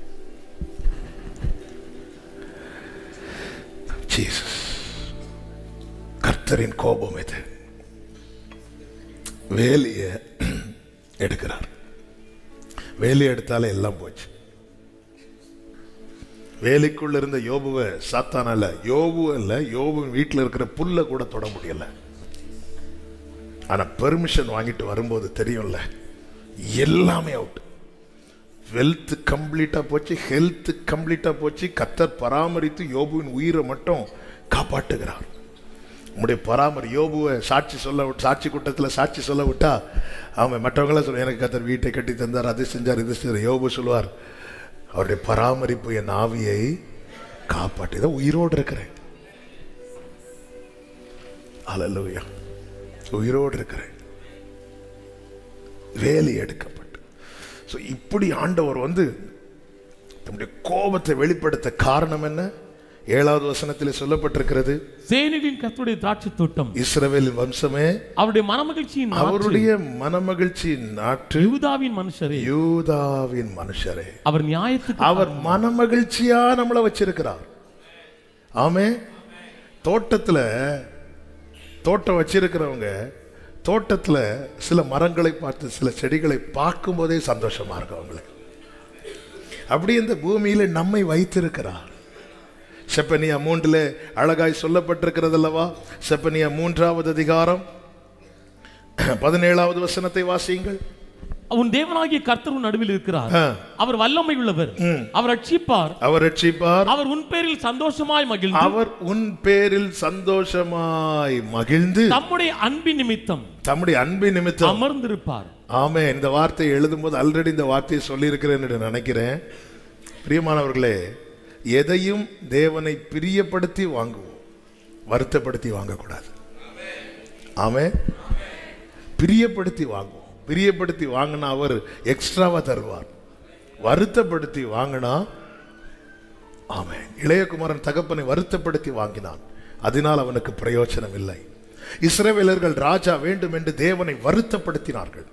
ஜீசஸ் கர்த்தரின் கோபம் இது வேலிய எடுக்கிறார் வேலி எடுத்தாலே எல்லாம் போச்சு வேலிக்குள்ள இருந்த யோபுவை சாத்தானால யோபு இல்ல யோபுவின் வீட்டில் இருக்கிற புல்ல கூட தொட முடியல ஆனா பெர்மிஷன் வாங்கிட்டு வரும்போது தெரியும்ல எல்லாமே அவுட் வெல்த் கம்ப்ளீட்டா போச்சு ஹெல்த் கம்ப்ளீட்டா போச்சு கத்தர் பராமரித்து யோபுவின் உயிரை மட்டும் காப்பாட்டுகிறார் உம்முடைய பராமரி யோபுவை சாட்சி சொல்ல விட்டு சாட்சி கூட்டத்தில் சாட்சி சொல்ல விட்டா அவன் மற்றவங்களாம் சொல்ல எனக்கு கத்தர் வீட்டை கட்டி தந்தார் அது செஞ்சார் இது செஞ்சார் யோபு சொல்லுவார் அவருடைய பராமரிப்பு என் ஆவியை காப்பாற்றி தான் உயிரோடு இருக்கிறேன் அல்லேலூயா உயிரோடு இருக்கிறேன் வேலி எடுக்கப்பட்டு ஸோ இப்படி ஆண்டவர் வந்து தம்முடைய கோபத்தை வெளிப்படுத்த காரணம் என்ன ஏழாவது வசனத்தில் சொல்லப்பட்டிருக்கிறது சேனைகளின் கர்த்தருடைய திராட்சை தோட்டம் இஸ்ரவேலின் வம்சமே அவருடைய மனமகிழ்ச்சியின் நாற்று, அவருடைய மனமகிழ்ச்சி நாற்று யூதாவின் மனுஷரே யூதாவின் மனுஷரே அவர் நியாயத்துக்கு அவர் மனமகிழ்ச்சியா நம்மளை வச்சிருக்கிறார் ஆமே தோட்டத்துல தோட்டம் வச்சிருக்கிறவங்க தோட்டத்துல சில மரங்களை பார்த்து சில செடிகளை பார்க்கும்போதே சந்தோஷமா இருக்கும் அவங்களுக்கு அப்படி இந்த பூமியில நம்மை வைத்திருக்கிறார் செப்பனியா மூன்றுல அழகாய் சொல்லப்பட்டிருக்கிறது அல்லவா செப்பனியா மூன்றாவது அதிகாரம் பதினேழாவது வசனத்தை வாசியுங்கள் உன் தேவனாகிய கர்த்தர் உன் நடுவில் இருக்கிறார் ஆ. அவர் வல்லமை உள்ளவர் அவர் ரட்சிப்பார் அவர் ரட்சிப்பார் அவர் உன் பேரில் சந்தோஷமாய் மகிழ்ந்து அவர் உன் பேரில் சந்தோஷமாய் மகிழ்ந்து தம்முடைய அன்பின் நிமித்தம் தம்முடைய அன்பின் நிமித்தம் அமர்ந்திருப்பார் ஆமே இந்த வார்த்தையை எழுதும்போது ஆல்ரெடி இந்த வார்த்தையை சொல்லியிருக்கிறேன் என்று நினைக்கிறேன் பிரியமானவர்களே எதையும் தேவனை பிரியப்படுத்தி வாங்குவோம் வருத்தப்படுத்தி வாங்கக்கூடாது ஆமே பிரியப்படுத்தி வாங்குவோம் பிரியப்படுத்தி வாங்கினா அவர் எக்ஸ்ட்ராவா தருவார் வருத்தப்படுத்தி வாங்கினா ஆமே இளையகுமாரன் தகப்பனை வருத்தப்படுத்தி வாங்கினான் அதனால் அவனுக்கு பிரயோஜனம் இல்லை இஸ்ரவேலர்கள் ராஜா வேண்டும் என்று தேவனை வருத்தப்படுத்தினார்கள்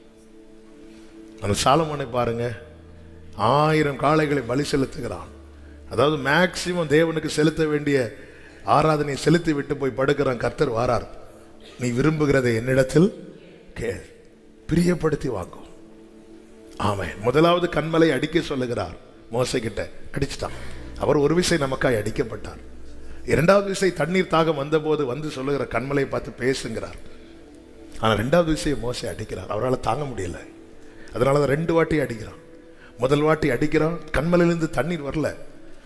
அந்த சாலமோனை பாருங்க ஆயிரம் காளைகளை பலி செலுத்துகிறான் அதாவது மேக்சிமம் தேவனுக்கு செலுத்த வேண்டிய ஆராதனை செலுத்தி விட்டு போய் படுக்கிறான் கர்த்தர் வாரார் நீ விரும்புகிறதை என்னிடத்தில் கேள் பிரியப்படுத்தி வாங்கும் ஆமென் முதலாவது கண்மலை அடிக்க சொல்லுகிறார் மோசை கிட்ட அடிச்சிட்டான் அவர் ஒரு விசை நமக்காய் அடிக்கப்பட்டார் இரண்டாவது விசை தண்ணீர் தாகம் வந்தபோது வந்து சொல்லுகிற கண்மலை பார்த்து பேசுங்கிறார் ஆனா ரெண்டாவது விஷயம் மோசை அடிக்கிறார் அவரால் தாங்க முடியல அதனால தான் ரெண்டு வாட்டி அடிக்கிறான் முதல் வாட்டி அடிக்கிறான் கண்மலையிலிருந்து தண்ணீர் வரல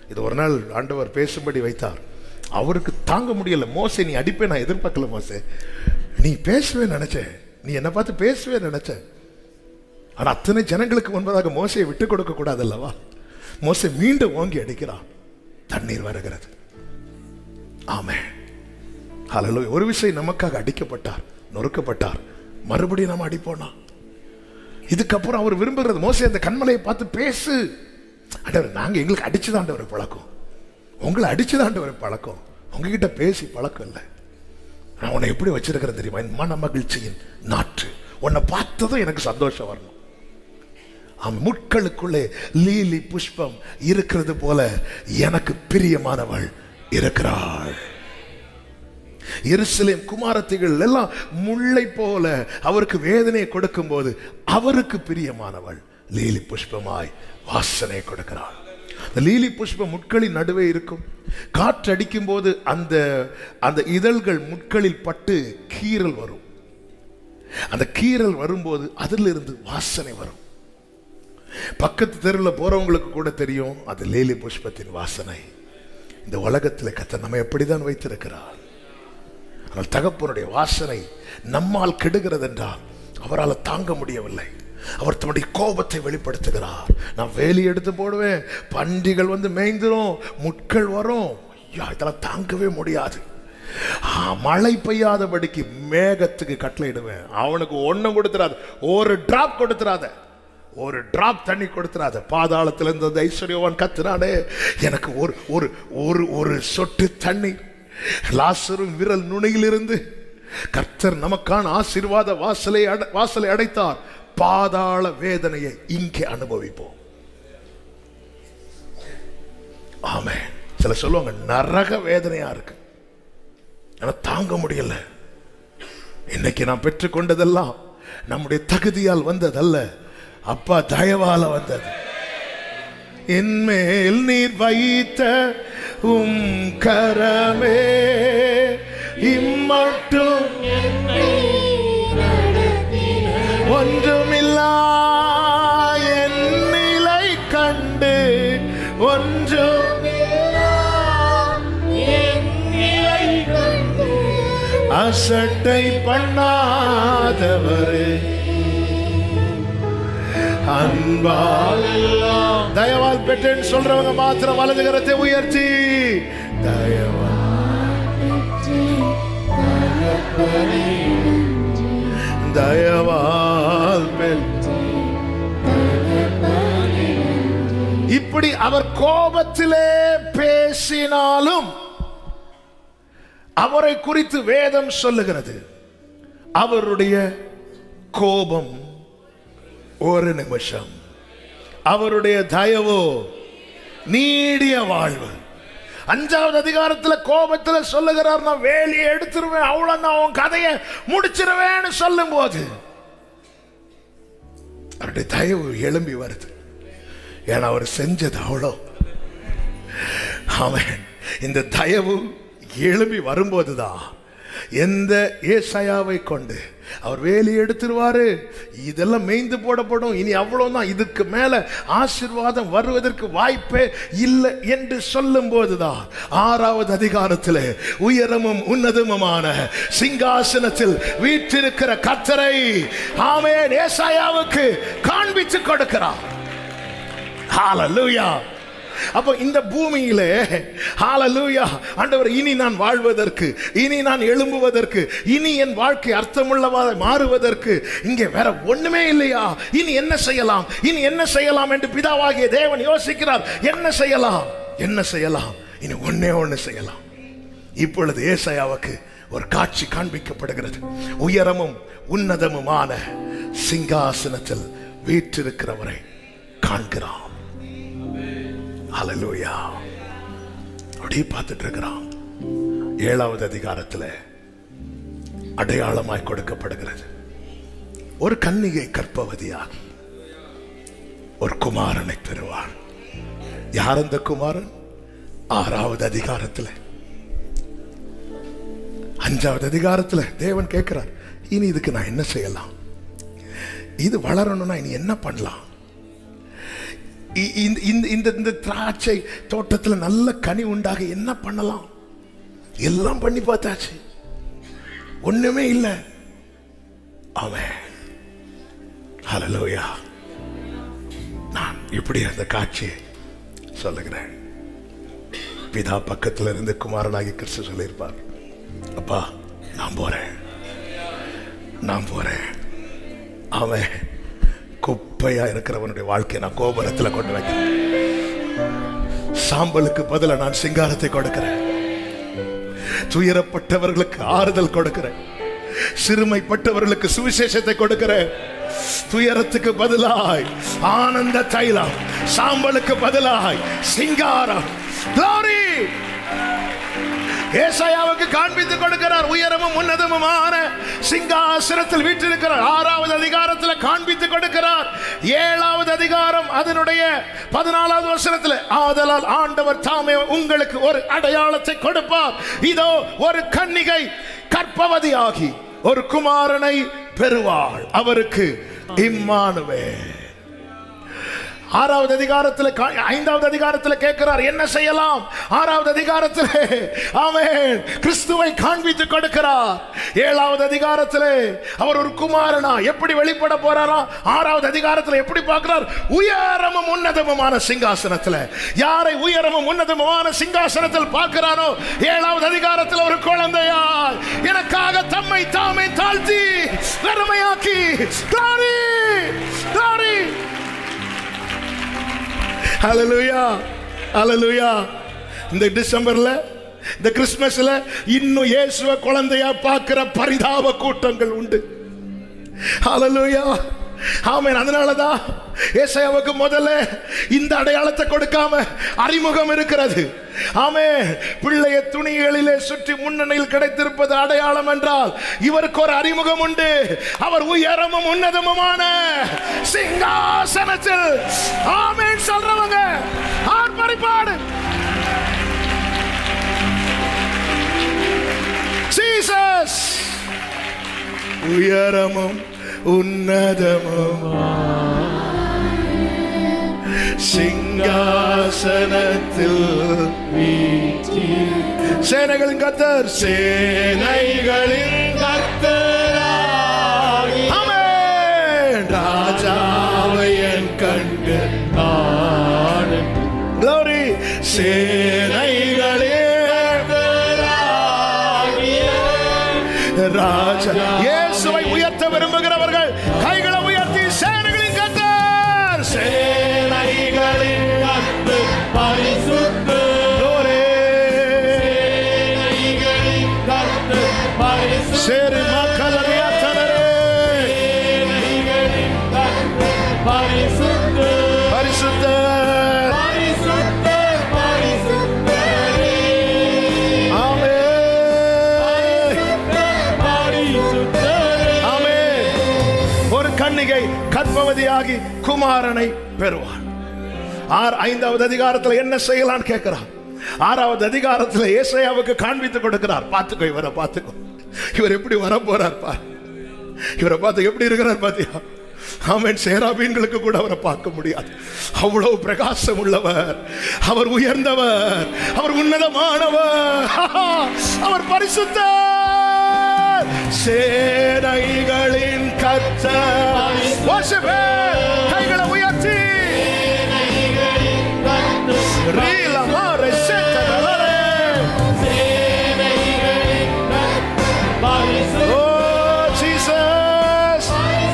இது ஒரு நாள் ஆண்டவர் பேசும்படி வைத்தார் அவருக்கு தாங்க முடியல மோசே நீ அடிப்பே நான் எதிர்பார்க்கல மோசே நீ பேசுவே நினைச்சேன் நீ என்னை பார்த்து பேசுவே நினைச்சேன் ஆனா அத்தனை ஜனங்களுக்கு முன்பதாக மோசையை விட்டு கொடுக்க கூடாது அல்லவா மோசை மீண்டும் ஓங்கி அடிக்கிறான் தண்ணீர் வருகிறது ஆமே ஹalleluya ஒரு விஷயம் நமக்காக அடிக்கப்பட்டார் நொறுக்கப்பட்டார் மறுபடியும் நம்ம அடிப்போனா இதுக்கப்புறம் அவர் விரும்புகிறது மோசே அந்த கண்மலையை பார்த்து பேசு ஆண்டவர் நாங்க எங்களுக்கு அடிச்சுதாண்டவர் பழக்கம் உங்களை அடிச்சுதாண்டவர் பழக்கம் உங்ககிட்ட பேசி பழக்கம் இல்லை நான் உன்னை எப்படி வச்சிருக்கிறேன் தெரியுமா என் மன மகிழ்ச்சியின் நாற்று உன்னை பார்த்ததும் எனக்கு சந்தோஷம் வரணும் அவன் முட்களுக்குள்ளே லீலி புஷ்பம் இருக்கிறது போல எனக்கு பிரியமானவள் இருக்கிறாள் எருசலேம் குமாரத்திகள் எல்லாம் முல்லை போல அவருக்கு வேதனையை கொடுக்கும் போது அவருக்கு பிரியமானவள் லீலி புஷ்பமாய் வாசனை கொடுக்கிறாள் அந்த லீலி புஷ்பம் முட்களின் நடுவே இருக்கும் காற்று அடிக்கும் போது அந்த அந்த இதழ்கள் முட்களில் பட்டு கீறல் வரும் அந்த கீறல் வரும்போது அதிலிருந்து வாசனை வரும் பக்கத்து தெருவில் போறவங்களுக்கு கூட தெரியும் அது லீலி புஷ்பத்தின் வாசனை இந்த உலகத்தில் கத்த நம்ம எப்படிதான் வைத்திருக்கிறார் ஆனால் தகப்பனுடைய வாசனை நம்மால் கெடுகிறது என்றால் அவரால் தாங்க முடியவில்லை அவர் தன்னுடைய கோபத்தை வெளிப்படுத்துகிறார் நான் வேலி எடுத்து போடுவேன் பன்றிகள் வந்து மேய்ந்துரும் முட்கள் வரும் ஐயா இதெல்லாம் தாங்கவே முடியாது ஆ, மழை பெய்யாதபடிக்கு மேகத்துக்கு கட்டளையிடுவேன் அவனுக்கு ஒண்ணும் கொடுத்துறாத ஒரு டிராப் கொடுத்துறாத ஒரு டிராப் தண்ணி கொடுத்துறாத பாதாளத்துல இருந்து அந்த ஐஸ்வர்யவான் கத்துனானே எனக்கு ஒரு ஒரு ஒரு ஒரு சொட்டு தண்ணி லாசரும் விரல் நுனியிலிருந்து கர்த்தர் நமக்கான ஆசீர்வாத வாசலை அடை- வாசலை அடைத்தார் பாதாள வேதனையை இங்கே அனுபவிப்போம் ஆமே சில சொல்லுவாங்க நரக வேதனையா இருக்கு ஆனா தாங்க முடியல இன்னைக்கு நான் பெற்றுக்கொண்டதெல்லாம் நம்முடைய தகுதியால் வந்ததல்ல அப்பா தயவால வந்தது என்மேல் நீர் வைத்த உம் கரமே இம்மட்டும் ஒன்றுமில்லா என் நிலை கண்டு ஒன்றும் அசட்டை பண்ணாதவரே அன்பால் தயவால் பெற்றேன்னு சொல்றவங்க மாத்திரம் வலது கரத்தை உயர்த்தி தயவா தயவால் பெற்று இப்படி அவர் கோபத்திலே பேசினாலும் அவரை குறித்து வேதம் சொல்லுகிறது அவருடைய கோபம் ஒரு நிமிஷம் அவருடைய தயவோ நீடிய வாழ்வு அஞ்சாவது அதிகாரத்துல கோபத்துல சொல்லுகிறார் நான் வேலியை எடுத்துருவேன் அவ்வளவு நான் உன் கதையை முடிச்சிருவேன்னு சொல்லும் போது அவருடைய தயவு எழும்பி வருது ஏன்னா அவர் செஞ்சது அவ்வளோ அவன் இந்த தயவு எழும்பி வரும்போதுதான் எந்த ஏசாயாவை கொண்டு அவர் வேலி எடுத்துருவாரு இதெல்லாம் மேய்ந்து போடப்படும் இனி அவ்வளவுதான் இதுக்கு மேல ஆசீர்வாதம் வருவதற்கு வாய்ப்பே இல்லை என்று சொல்லும் போதுதான் ஆறாவது அதிகாரத்தில் உயரமும் உன்னதமுமான சிங்காசனத்தில் வீற்றிருக்கிற கத்தரை ஆமென் ஏசாயாவுக்கு காண்பித்து கொடுக்கிறார் ஹalleluya அப்போ இந்த பூமியிலே ஹalleluya ஆண்டவர் இனி நான் வாழ்வதற்கு இனி நான் எழும்புவதற்கு இனி என் வாழ்க்கை அர்த்தமுள்ளவா மாறுவதற்கு இங்கே வேற ஒண்ணுமே இல்லையா இனி என்ன செய்யலாம் இனி என்ன செய்யலாம் என்று பிதாவாகிய தேவன் யோசிக்கிறார் என்ன செய்யலாம் என்ன செய்யலாம் இனி ஒண்ணே ஒண்ணு செய்யலாம் இப்பொழுது ஏசாயாவுக்கு ஒரு காட்சி காண்பிக்கப்படுகிறது உயரமும் உன்னதமுமான சிங்காசனத்தில் வீற்றிருக்கிறவரை காண்கிறான் ஹalleluya அப்படியே பார்த்துட்டு இருக்கிறான் ஏழாவது அதிகாரத்தில் அடையாளமாய் கொடுக்கப்படுகிறது ஒரு கன்னிகை கற்பவதியாகி ஒரு குமாரனை பெறுவார் யார் அந்த குமாரன் ஆறாவது அதிகாரத்தில் அஞ்சாவது அதிகாரத்தில் தேவன் கேட்கிறார் இனி இதுக்கு நான் என்ன செய்யலாம் இது வளரணும்னா இனி என்ன பண்ணலாம் இ- இந்த இந்த- இந்த இந்த திராட்சை தோட்டத்துல நல்ல கனி உண்டாக என்ன பண்ணலாம் எல்லாம் பண்ணி பார்த்தாச்சு ஒண்ணுமே இல்லை அவன் ஹalleluya நான் இப்படி அந்த காட்சியை சொல்லுகிறேன் பிதா பக்கத்துல இருந்து குமாரனாகி கிறிஸ்து சொல்லியிருப்பார் அப்பா நான் போறேன் நான் போறேன் அவன் குப்பையா இருக்கிறவனுடைய வாழ்க்கையை நான் கோபுரத்துல கொண்டு வைக்கிறேன் சாம்பலுக்கு பதிலா நான் சிங்காரத்தை கொடுக்கிறேன் துயரப்பட்டவர்களுக்கு ஆறுதல் கொடுக்கிறேன் சிறுமைப்பட்டவர்களுக்கு சுவிசேஷத்தை கொடுக்கிறேன் துயரத்துக்கு பதிலாய் ஆனந்த தைலம் சாம்பலுக்கு பதிலாய் சிங்காரம் Glory! ஏசாயாவுக்கு காண்பித்துக் கொடுக்கிறார் உயரமும் உன்னதமுமான சிங்காசனத்தில் வீற்றிருக்கிறார் ஆறாவது அதிகாரத்தில் காண்பித்துக் கொடுக்கிறார் ஏழாவது அதிகாரம் அதனுடைய பதினாலாவது வருஷத்துல ஆதலால் ஆண்டவர் தாமே உங்களுக்கு ஒரு அடையாளத்தை கொடுப்பார் இதோ ஒரு கன்னிகை கற்பவதியாகி ஒரு குமாரனை பெறுவாள் அவருக்கு இம்மானுவே ஆறாவது அதிகாரத்தில் கா- ஐந்தாவது அதிகாரத்தில் கேட்கிறார் என்ன செய்யலாம் ஆறாவது அதிகாரத்தில் அவன் கிறிஸ்துவை காண்பித்து கொடுக்கிறார் ஏழாவது அதிகாரத்தில் அவர் ஒரு குமாரனா எப்படி வெளிப்பட போறாரா ஆறாவது அதிகாரத்தில் எப்படி பார்க்கிறார் உயரமும் உன்னதமுமான சிங்காசனத்தில் யாரை உயரமும் உன்னதமுமான சிங்காசனத்தில் பார்க்கிறானோ ஏழாவது அதிகாரத்தில் ஒரு குழந்தையாய் எனக்காக தம்மை தாமே தாழ்த்தி வெறுமையாக்கி glory, glory. ஹalleluya ஹalleluya இந்த டிசம்பர்ல இந்த கிறிஸ்மஸ்ல இன்னும் இயேசுவ குழந்தையா பார்க்கிற பரிதாப கூட்டங்கள் உண்டு ஹalleluya ஆமென் அதனாலதான் ஏசாயாவுக்கு முதல்ல இந்த அடையாளத்தை கொடுக்காம அறிமுகம் இருக்கிறது ஆமே பிள்ளைய துணிகளிலே சுற்றி முன்னணியில் கிடைத்திருப்பது அடையாளம் என்றால் இவருக்கு ஒரு அறிமுகம் உண்டு அவர் உயரமும் உன்னதமுமான சிங்காசனத்தில் ஆமென் சொல்றவங்க ஆர்ப்பரிப்பாடு ஜீசஸ் உயரமும் உன்னதமும் சிங்காசனத்தில் சேனைகளின் கத்தர் சேனைகளின் கர்த்தராகி ஆமென் ராஜாவை என் கண்டு நாடு glory சேனைகளின் கர்த்தராகிய ராஜா இயேசுவை உயர்த்த விரும்புகிறவர்கள் கைகளை உயர்த்தி சேனைகளின் கத்தர் சேனைகளின் கர்த்தர் பரிசுத்த glory சேனைகளின் கர்த்தர் பரிசுத்த சேரி மக்கள் அறியாத்தனரே சேனைகளின் கர்த்தர் பரிசுத்த பரிசுத்த பரிசுத்த பரிசுத்தரே ஆமென் பரிசுத்தரே ஆமென் ஒரு கன்னிகை கர்ப்பவதியாகி குமாரனை பெறுவார் ஆறு ஐந்தாவது அதிகாரத்தில் என்ன செய்யலாம்னு கேட்கிறார் ஆறாவது அதிகாரத்தில் ஏசாயாவுக்கு காண்பித்து கொடுக்கிறார் பார்த்துக்கோ இவரை பார்த்துக்கோ இவர் எப்படி வர போறார் பார் இவரை பார்த்து எப்படி இருக்கிறார் பாத்தியா ஆமென் சேராபீன்களுக்கு கூட அவரை பார்க்க முடியாது அவ்வளவு பிரகாசம் உள்ளவர் அவர் உயர்ந்தவர் அவர் உன்னதமானவர் அவர் பரிசுத்தர் சேனைகளின் கத்தர் Worship him. கைகளை உயர்த்தி ரீல மாறை செத்தனவரே. Oh, Jesus.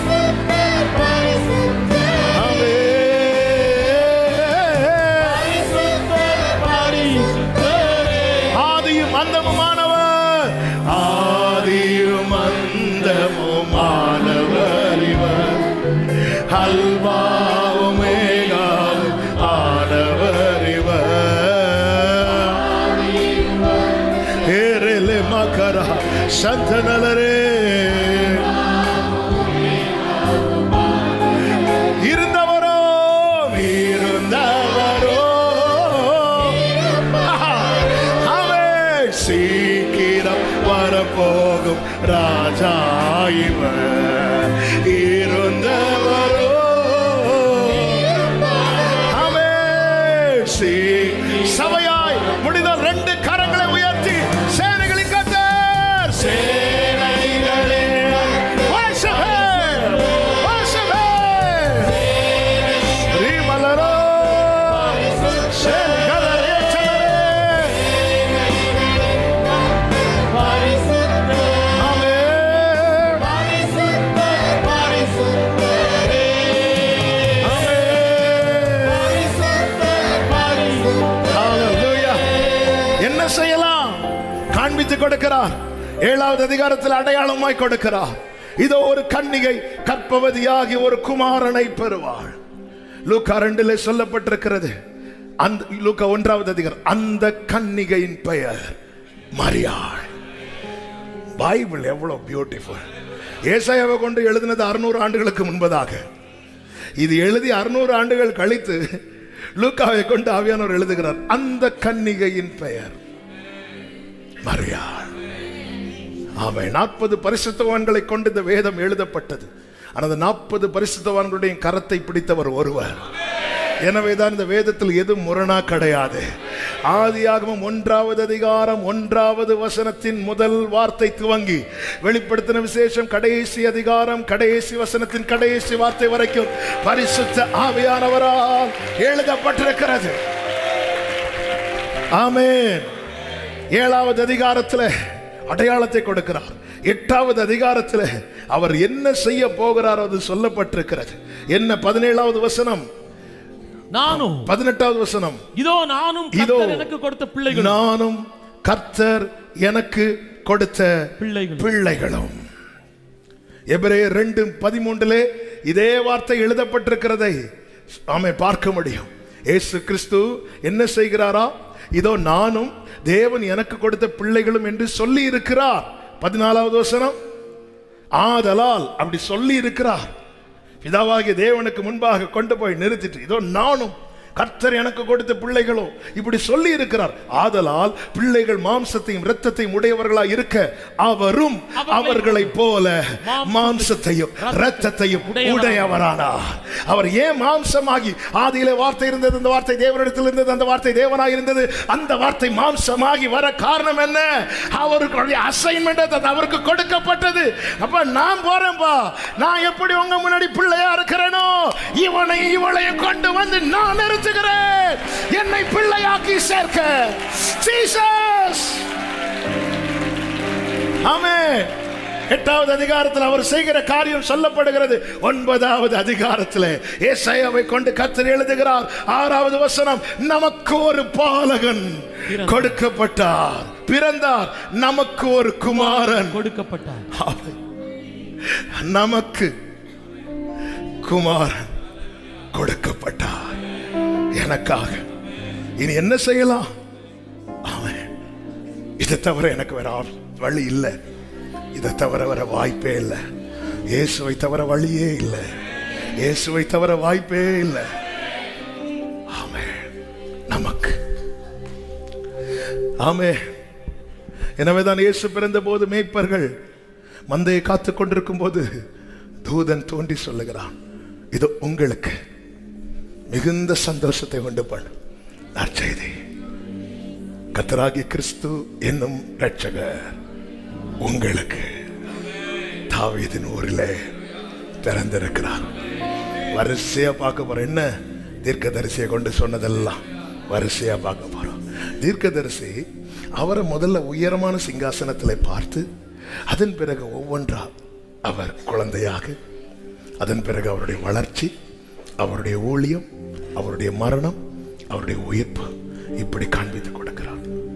Amen. ஆதியும் அந்தமுமானவர் ஆதியும் அந்தமுமானவர் இவர் அல்வாவும் மேகாவும் ஆனவர் இவர் ஏரெலே மக்கரா சந்தனலரே இருந்தவரோ இருந்தவரோ அவன் சீக்கிரம் வரப்போகும் ராஜா இவர் இருந்தவரோ அவன் கொடுக்கிறார் ஏழாவது அதிகாரத்தில் அடையாளமாய் கொடுக்கிறார் இதோ ஒரு கன்னிகை கற்பவதியாகி ஒரு குமாரனை பெறுவாள் லூக்கா ரெண்டிலே சொல்லப்பட்டிருக்கிறது அந்த லூக்கா ஒன்றாவது அதிகாரம் அந்த கன்னிகையின் பெயர் மரியாள் பைபிள் எவ்வளவு பியூட்டிஃபுல் ஏசாயாவை கொண்டு எழுதினது அறுநூறு ஆண்டுகளுக்கு முன்பதாக இது எழுதி அறுநூறு ஆண்டுகள் கழித்து லூக்காவை கொண்டு ஆவியானவர் எழுதுகிறார் அந்த கன்னிகையின் பெயர் மரியாள் ஆமை நாற்பது பரிசுத்தவான்களை கொண்டு இந்த வேதம் எழுதப்பட்டது ஆனால் நாற்பது பரிசுத்தவான்களுடைய கரத்தை பிடித்தவர் ஒருவர் எனவேதான் இந்த வேதத்தில் எதுவும் முரணா கிடையாது ஆதியாகமம் ஒன்றாவது அதிகாரம் ஒன்றாவது வசனத்தின் முதல் வார்த்தை துவங்கி வெளிப்படுத்தின விசேஷம் கடைசி அதிகாரம் கடைசி வசனத்தின் கடைசி வார்த்தை வரைக்கும் பரிசுத்த ஆவியானவரால் எழுதப்பட்டிருக்கிறது ஆமென் ஏழாவது அதிகாரத்தில் அடையாளத்தை கொடுக்கிறார் எட்டாவது அதிகாரத்தில் அவர் என்ன செய்ய போகிறார் அது சொல்லப்பட்டிருக்கிறது என்ன பதினேழாவது வசனம் நானும் பதினெட்டாவது வசனம் இதோ நானும் இதோ கர்த்தர் எனக்கு கொடுத்த பிள்ளைகள் நானும் கர்த்தர் எனக்கு கொடுத்த பிள்ளைகள் பிள்ளைகளும் எபிரேயர் ரெண்டு பதிமூன்றிலே இதே வார்த்தை எழுதப்பட்டிருக்கிறதை ஆமை பார்க்க முடியும் இயேசு கிறிஸ்து என்ன செய்கிறாரா இதோ நானும் தேவன் எனக்கு கொடுத்த பிள்ளைகளும் என்று சொல்லி இருக்கிறார் பதினாலாவது வசனம் ஆதலால் அப்படி சொல்லி இருக்கிறார் பிதாவாகிய தேவனுக்கு முன்பாக கொண்டு போய் நிறுத்திட்டு இதோ நானும் கர்த்தர் எனக்கு கொடுத்த பிள்ளைகளோ இப்படி சொல்லி இருக்கிறார் ஆதலால் பிள்ளைகள் மாம்சத்தையும் இரத்தத்தையும் உடையவர்களா இருக்க அவரும் அவர்களை போல மாம்சத்தையும் இரத்தத்தையும் உடையவரானார் அவர் ஏன் மாம்சமாகி ஆதியிலே வார்த்தை இருந்தது அந்த வார்த்தை தேவனிடத்தில் இருந்தது அந்த வார்த்தை தேவனாய் இருந்தது அந்த வார்த்தை மாம்சமாகி வர காரணம் என்ன அவருக்கு அசைன்மெண்ட் அது அவருக்கு கொடுக்கப்பட்டது அப்ப நான் போறேன்பா நான் எப்படி உங்க முன்னாடி பிள்ளையா இருக்கிறேனோ இவனை இவளையும் கொண்டு வந்து நான் நிறுத்துகிறேன் என்னை பிள்ளையாக்கி சேர்க்க ஜீசஸ் ஆமென் எட்டாவது அதிகாரத்தில் அவர் செய்கிற காரியம் சொல்லப்படுகிறது ஒன்பதாவது அதிகாரத்தில் ஏசாயாவை கொண்டு கத்தர் எழுதுகிறார் ஆறாவது வசனம் நமக்கு ஒரு பாலகன் கொடுக்கப்பட்டார் பிறந்தார் நமக்கு ஒரு குமாரன் கொடுக்கப்பட்டார் ஆமென். நமக்கு குமாரன் கொடுக்கப்பட்டார் எனக்காக இனி என்ன செய்யலாம் அவன் இதை தவிர எனக்கு வேற ஆப்- வழி இல்லை இதை தவிர வேற வாய்ப்பே இல்லை இயேசுவை தவிர வழியே இல்லை இயேசுவை தவிர வாய்ப்பே இல்லை ஆமென் நமக்கு ஆமே எனவேதான் இயேசு பிறந்த போது மேய்ப்பர்கள் மந்தையை காத்துக் கொண்டிருக்கும் போது தூதன் தோண்டி சொல்லுகிறான் இது உங்களுக்கு மிகுந்த சந்தோஷத்தை உண்டு பண்ணு நற்செய்தி கத்தராகி கிறிஸ்து என்னும் ரட்சகர் உங்களுக்கு தாவீதின் ஊரிலே பிறந்திருக்கிறார் வரிசையா பார்க்க போறோம் என்ன தீர்க்கதரிசியை கொண்டு சொன்னதெல்லாம் வரிசையா பார்க்க போறோம் தீர்க்கதரிசி அவரை முதல்ல உயரமான சிங்காசனத்தில் பார்த்து அதன் பிறகு ஒவ்வொன்றா அவர் குழந்தையாக அதன் பிறகு அவருடைய வளர்ச்சி அவருடைய ஊழியம் அவருடைய மரணம் அவருடைய உயிர்ப்பு இப்படி காண்பித்து கொடுக்கிறார்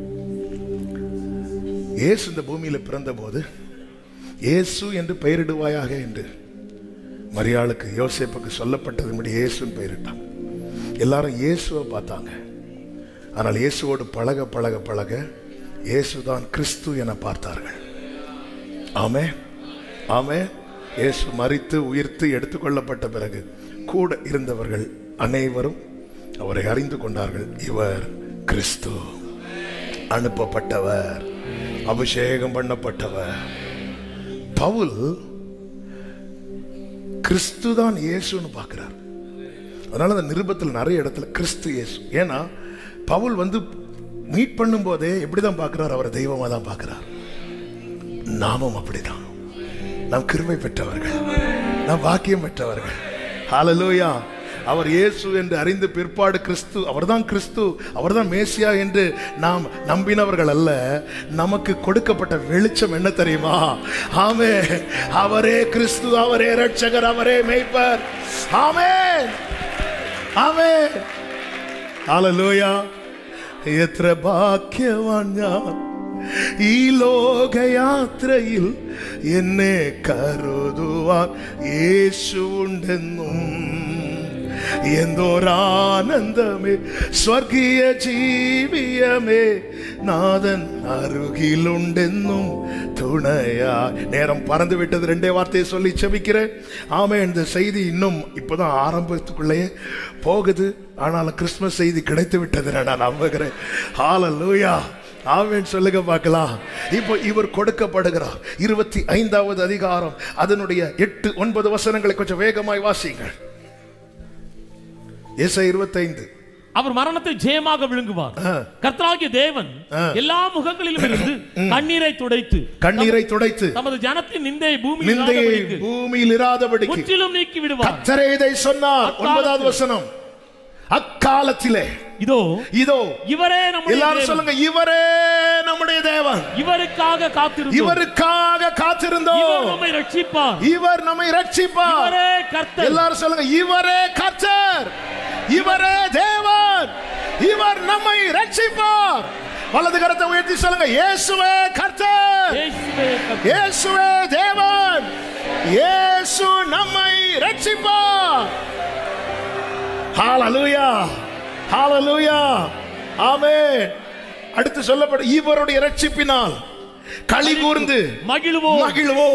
இயேசு இந்த பூமியில பிறந்தபோது இயேசு என்று பெயரிடுவாயாக என்று மரியாளுக்கு யோசேப்புக்கு சொல்லப்பட்டதுபடி இயேசுன்னு பெயரிட்டான் எல்லாரும் இயேசுவை பார்த்தாங்க ஆனால் இயேசுவோடு பழக பழக பழக இயேசுதான் கிறிஸ்து என பார்த்தார்கள் ஆமே ஆமே இயேசு மரித்து உயிர்த்து எடுத்துக்கொள்ளப்பட்ட பிறகு கூட இருந்தவர்கள் அனைவரும் அவரை அறிந்து கொண்டார்கள் இவர் கிறிஸ்து அனுப்பப்பட்டவர் அபிஷேகம் பண்ணப்பட்டவர் பவுல் கிறிஸ்து தான் இயேசுன்னு பார்க்கிறார் அதனால அந்த நிருபத்தில் நிறைய இடத்துல கிறிஸ்து இயேசு ஏன்னா பவுல் வந்து மீட் பண்ணும்போதே எப்படிதான் பார்க்கிறார் அவரை தெய்வமா தான் பார்க்கிறார் நாமும் அப்படிதான் நாம் கிருமை பெற்றவர்கள் நாம் வாக்கியம் பெற்றவர்கள் ஹalleluya அவர் இயேசு என்று அறிந்து பிற்பாடு கிறிஸ்து அவர்தான் கிறிஸ்து அவர்தான் மேசியா என்று நாம் நம்பினவர்கள் அல்ல நமக்கு கொடுக்கப்பட்ட வெளிச்சம் என்ன தெரியுமா ஆமே அவரே கிறிஸ்து அவரே ரட்சகர் அவரே மேய்ப்பர் ஆமே ஆமே ஹalleluya എത്ര ഭാഗ്യവാൻ ഞാൻ ഈ ലോകയാത്രയിൽ എന്നെ കരുതുവാൻ യേശുണ്ടെന്നും എന്തോരാനന്ദമേ സ്വർഗീയ ജീവിയമേ നാഥൻ அருகிலுண்டென்னும் துணையா நேரம் பறந்து விட்டது ரெண்டே வார்த்தையை சொல்லி செபிக்கிறேன் ஆமே இந்த செய்தி இன்னும் இப்போதான் ஆரம்பத்துக்குள்ளேயே போகுது ஆனாலும் கிறிஸ்மஸ் செய்தி கிடைத்து விட்டது நான் நம்புகிறேன் ஹalleluya ஆமென் சொல்லுங்க பார்க்கலாம் இப்போ இவர் கொடுக்கப்படுகிறார் இருபத்தி ஐந்தாவது அதிகாரம் அதனுடைய எட்டு ஒன்பது வசனங்களை கொஞ்சம் வேகமாய் வாசிங்கள் ஏசை இருபத்தைந்து அவர் மரணத்தை ஜெயமாக விழுங்குவார் ஆ. கர்த்தராகிய தேவன் எல்லா முகங்களிலும் இருந்து கண்ணீரை துடைத்து கண்ணீரை துடைத்து தமது ஜனத்தின் நிந்தையை பூமியில் நிந்தையை இராதபடிக்கு பூமியில் இராதபடிக்கு முற்றிலும் நீக்கி விடுவார் கத்தரே இதை சொன்னார் அக்காலத்தில். ஒன்பதாவது வசனம் அக்காலத்திலே இதோ இதோ இவரே நம்முடைய எல்லாரும் தேவன். சொல்லுங்க இவரே நம்முடைய தேவன் இவருக்காக காத்திருந்தோம் இவருக்காக இவர் காத்திருந்தோம் நம்மை ரட்சிப்பார் இவர் நம்மை ரட்சிப்பார் இவரே கர்த்தர் எல்லாரும் சொல்லுங்க இவரே கர்த்தர் இவரே தேவன் இவர் நம்மை ரட்சிப்பார் வலது கரத்தை உயர்த்தி சொல்லுங்க இயேசுவே கர்த்தர் இயேசுவே கர்த்தர். இயேசுவே தேவன் இயேசு நம்மை ரட்சிப்பார் ஹalleluya ஹalleluya ஆமென் அடுத்து சொல்லப்படும் இவருடைய ரட்சிப்பினால் களி கூர்ந்து மகிழ்வோம் மகிழ்வோ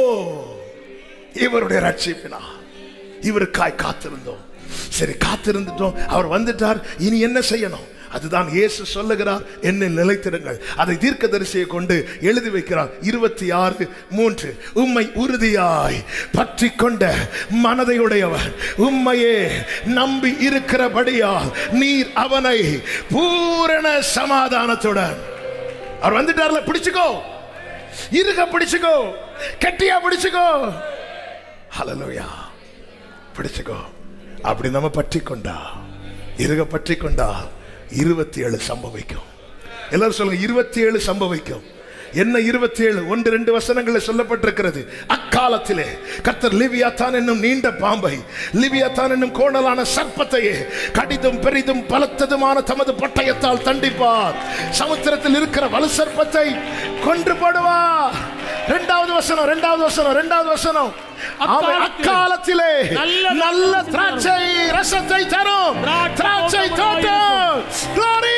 இவருடைய ரட்சிப்பினால் இவருக்காய் காத்திருந்தோம் சரி காத்திருந்துட்டோம் அவர் வந்துட்டார் இனி என்ன செய்யணும் அதுதான் இயேசு சொல்லுகிறார் என்னில் நிலைத்திருங்கள் அதை தீர்க்கதரிசியை கொண்டு எழுதி வைக்கிறார் இருபத்தி ஆறு மூன்று உம்மை உறுதியாய் பற்றி கொண்ட மனதை உடையவர் உம்மையே நம்பி இருக்கிறபடியால் நீர் அவனை பூரண சமாதானத்துடன் அவர் வந்துட்டார்ல பிடிச்சுக்கோ இருக பிடிச்சுக்கோ கெட்டியா பிடிச்சுக்கோ ஹalleluya பிடிச்சுக்கோ அப்படி நம்ம பற்றி கொண்டா இருக பற்றி கொண்டா இருபத்தி ஏழு சம்பவிக்கும் எல்லாரும் சொல்லுங்க இருபத்தி ஏழு சம்பவிக்கும் என்ன இருபத்தி ஏழு ஒன்று ரெண்டு வசனங்களில் சொல்லப்பட்டிருக்கிறது அக்காலத்திலே கர்த்தர் லிவியாத்தான் என்னும் நீண்ட பாம்பை லிவியாத்தான் என்னும் கோணலான சர்ப்பத்தையே கடிதும் பெரிதும் பலத்ததுமான தமது பட்டயத்தால் தண்டிப்பார் சமுத்திரத்தில் இருக்கிற வலு சர்ப்பத்தை கொன்று போடுவார் இரண்டாவது வசனம் இரண்டாவது வசனம் இரண்டாவது வசனம் அவன் அக்காலத்திலே நல்ல நல்ல திராட்சை ரசத்தை தரும் திராட்சை தோட்டம் Glory!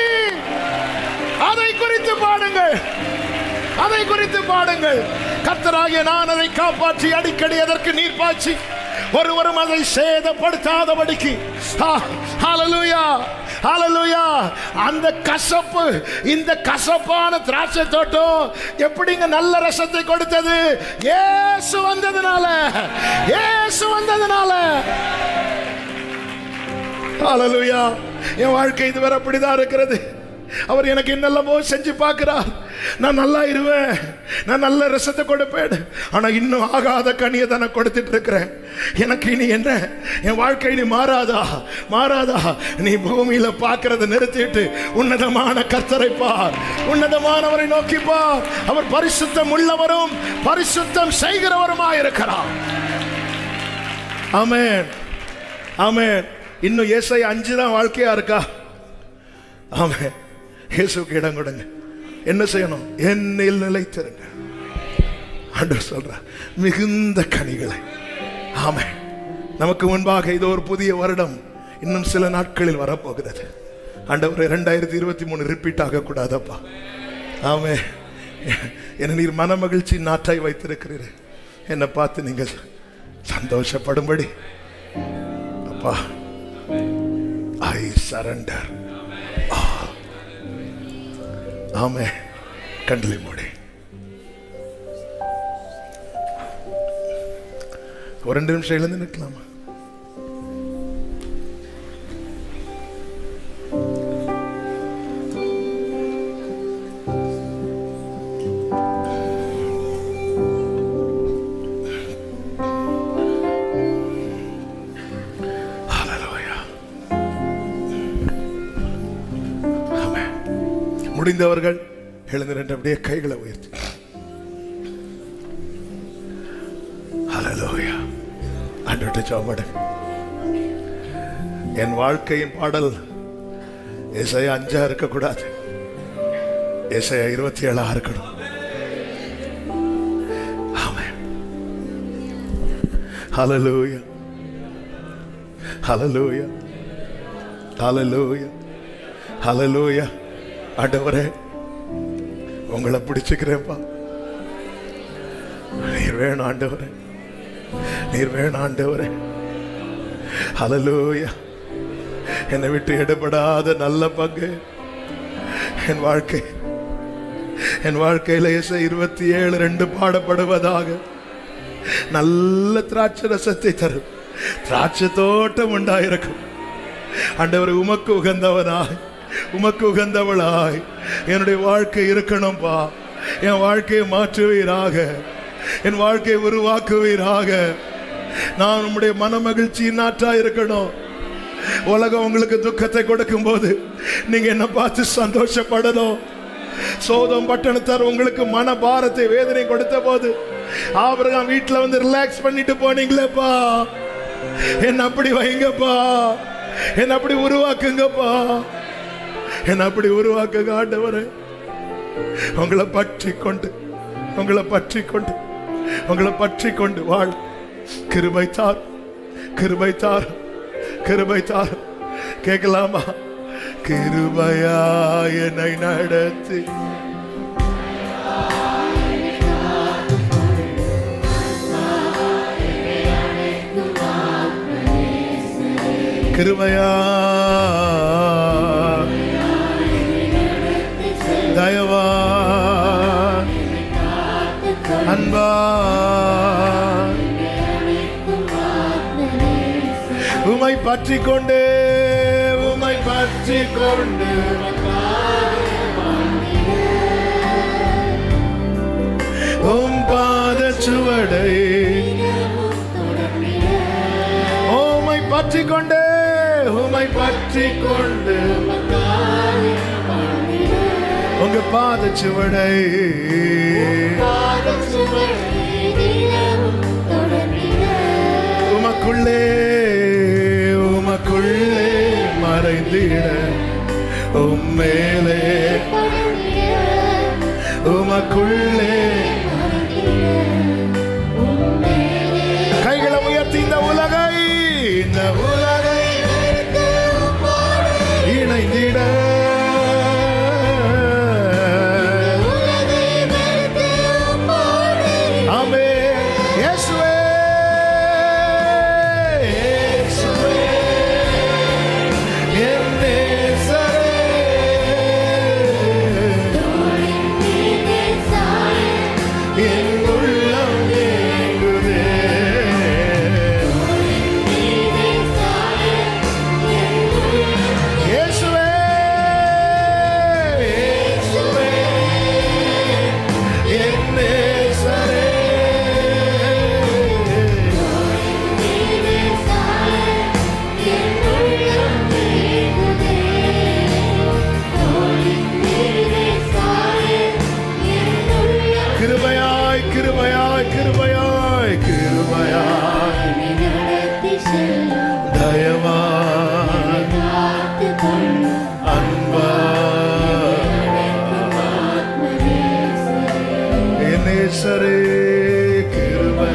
அதை குறித்து பாடுங்கள் அதை குறித்து பாடுங்கள் கர்த்தராகிய நான் அதை காப்பாற்றி அடிக்கடி அதற்கு நீர் பாய்ச்சி ஒருவரும் அதை சேதப்படுத்தாதபடிக்கு ஆ, ஹalleluya ஹalleluya அந்த கசப்பு இந்த கசப்பான திராட்சை தோட்டம் எப்படிங்க நல்ல ரசத்தை கொடுத்தது இயேசு வந்ததுனால இயேசு வந்ததுனால ஹalleluya என் வாழ்க்கை இதுவரை அப்படிதான் இருக்கிறது அவர் எனக்கு என்னெல்லாமோ செஞ்சு பார்க்கிறார் நான் நல்லா இருவேன் நான் நல்ல ரசத்தை கொடுப்பேன் ஆனா இன்னும் ஆகாத கனியை தான் நான் கொடுத்துட்டு இருக்கிறேன் எனக்கு இனி என்ன என் வாழ்க்கை இனி மாறாதா மாறாதா நீ பூமியில பார்க்கறத நிறுத்திட்டு உன்னதமான கர்த்தரை பார் உன்னதமானவரை நோக்கி பார் அவர் பரிசுத்தம் உள்ளவரும் பரிசுத்தம் செய்கிறவருமாய் இருக்கிறார் ஆமென் ஆமென் இன்னும் ஏசை அஞ்சு தான் வாழ்க்கையா இருக்கா ஆமென் இயேசுக்கு இடம் கொடுங்க என்ன செய்யணும் என்னில் நிலைத்திருங்க ஆண்டவர் சொல்ற மிகுந்த கனிகளை ஆமென் நமக்கு முன்பாக இது ஒரு புதிய வருடம் இன்னும் சில நாட்களில் வரப்போகிறது ஆண்டவர் இரண்டாயிரத்தி இருபத்தி மூணு ரிப்பீட் ஆகக்கூடாதப்பா ஆமே என்ன நீர் மன மகிழ்ச்சி நாட்டாய் வைத்திருக்கிறீர் என்னை பார்த்து நீங்கள் சந்தோஷப்படும்படி அப்பா ஐ சரண்டர் ஆமே கண்களை மூடி ஒரு ரெண்டு நிமிஷம் எழுந்து நிற்கலாமா Hallelujah. ஆமென். முடிந்தவர்கள் எழுந்து நின்று அப்படியே கைகளை உயர்த்தி ஹalleluya ஆண்டவர்ட்ட ஜெபம் என் வாழ்க்கையின் பாடல் இசையா அஞ்சா இருக்கக்கூடாது ஏசாயா இருபத்தி ஏழா இருக்கணும் ஆமென் ஹalleluya ஹalleluya ஹalleluya ஹalleluya ஆண்டவரே உங்களை பிடிச்சுக்கிறேன்ப்பா நீர் வேணும் ஆண்டவரே நீர் வேணும் ஆண்டவரே ஹalleluya என்னை விட்டு எடுபடாத நல்ல பங்கு என் வாழ்க்கை என் வாழ்க்கையில இசை இருபத்தி ஏழு ரெண்டு பாடப்படுவதாக நல்ல திராட்சை ரசத்தை தரும் திராட்சை தோட்டம் உண்டாயிருக்கும் ஆண்டவர் உமக்கு உகந்தவனாய் உமக்கு உகந்தவளாய் என்னுடைய வாழ்க்கை இருக்கணும்பா என் வாழ்க்கையை மாற்றுவீராக என் வாழ்க்கையை உருவாக்குவீராக நான் உம்முடைய மனமகிழ்ச்சியின் நாற்றா இருக்கணும் உலகம் உங்களுக்கு துக்கத்தை கொடுக்கும் போது நீங்க என்ன பார்த்து சந்தோஷப்படணும் சோதம் பட்டணத்தார் உங்களுக்கு மன பாரத்தை வேதனை கொடுத்த போது ஆபிரகாம் வீட்டுல வந்து ரிலாக்ஸ் பண்ணிட்டு போனீங்களேப்பா என்ன அப்படி வைங்கப்பா என்ன அப்படி உருவாக்குங்கப்பா என்ன அப்படி உருவாக்குங்க ஆண்டவரே உங்களை பற்றி கொண்டு உங்களை பற்றி கொண்டு உங்களை பற்றி கொண்டு வாழ் கிருபை தார் கிருபை தார் கிருபை தார் கேட்கலாமா கிருபையா என்னை நடத்தி கிருபையா தயவா அன்பா உமை பற்றி கொண்டு உமை பற்றி கொண்டு உம் பாத சுவடை உமை பற்றி கொண்டு உமை பற்றி கொண்டு உங்க பாத சுவடை உமக்குள்ளே உமக்குள்ளே மறைந்திட உம்மேலே உமக்குள்ளே கைகளை உயர்த்தி இந்த உலகை இந்த உலகை இணைந்திட ஆமே இயேசுவே இயேசுவே என் நேசரே என் உள்ளம் ஏங்குதே இயேசுவே இயேசுவே என் நேசரே கிருபையாய் கிருபையாய் கிருபையாய் கிருபையாய் தயவாய் அன்பா என் நேசரே கிருபை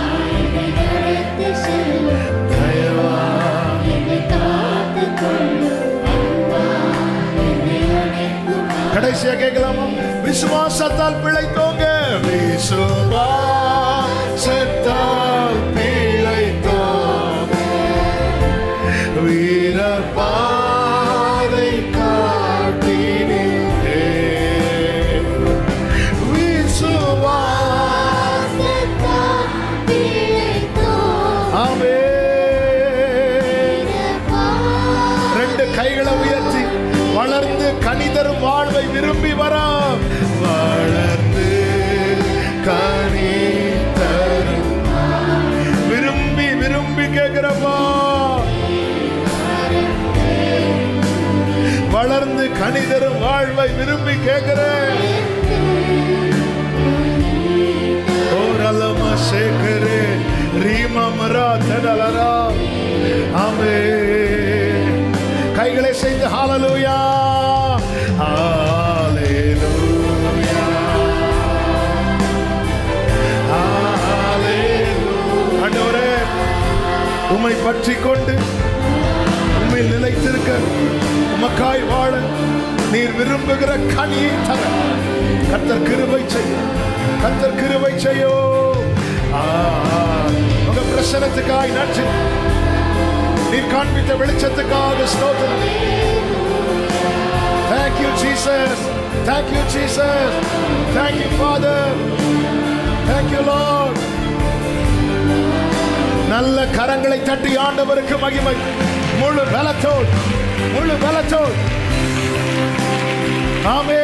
தயவாய் கடைசியா கேட்கலாமா விசுவாசத்தால் பிழைத்தோங்க விசுவாசத்தால் பிழைத்தோங்க வீர பாதை காட்டினீரே விசுவா ஆமே ரெண்டு கைகளை உயர்த்தி வளர்ந்து கனிதரும் வாழ்வை விரும்பி வர வளர்ந்து கனி தரும் விரும்பி விரும்பி கேட்கிறப்பா வளர்ந்து கனிதரும் வாழ்வை விரும்பி கேட்கிறேன் ஓரலமா சேகரே ரீமா மரா தடலரா ஆமே கைகளை செய்து ஹalleluya ஹalleluya உம்மை பற்றி கொண்டு உண்மையில் நிலைத்திருக்க உமக்காய் வாழ நீர் விரும்புகிற கனியை தர கத்தர் கிருபை செய்ய கத்தர் கிருபை செய்யோ ஆ, ஆ. உங்க பிரசனத்துக்காய் நன்றி நீர் காண்பித்த வெளிச்சத்துக்காக ஸ்தோத்திரம் Thank you, Jesus. Thank you, Jesus. Thank you, Father. Thank you, Lord. நல்ல கரங்களை தட்டி ஆண்டவருக்கு மகிமை முழு பலத்தோடு முழு பலத்தோடு ஆமே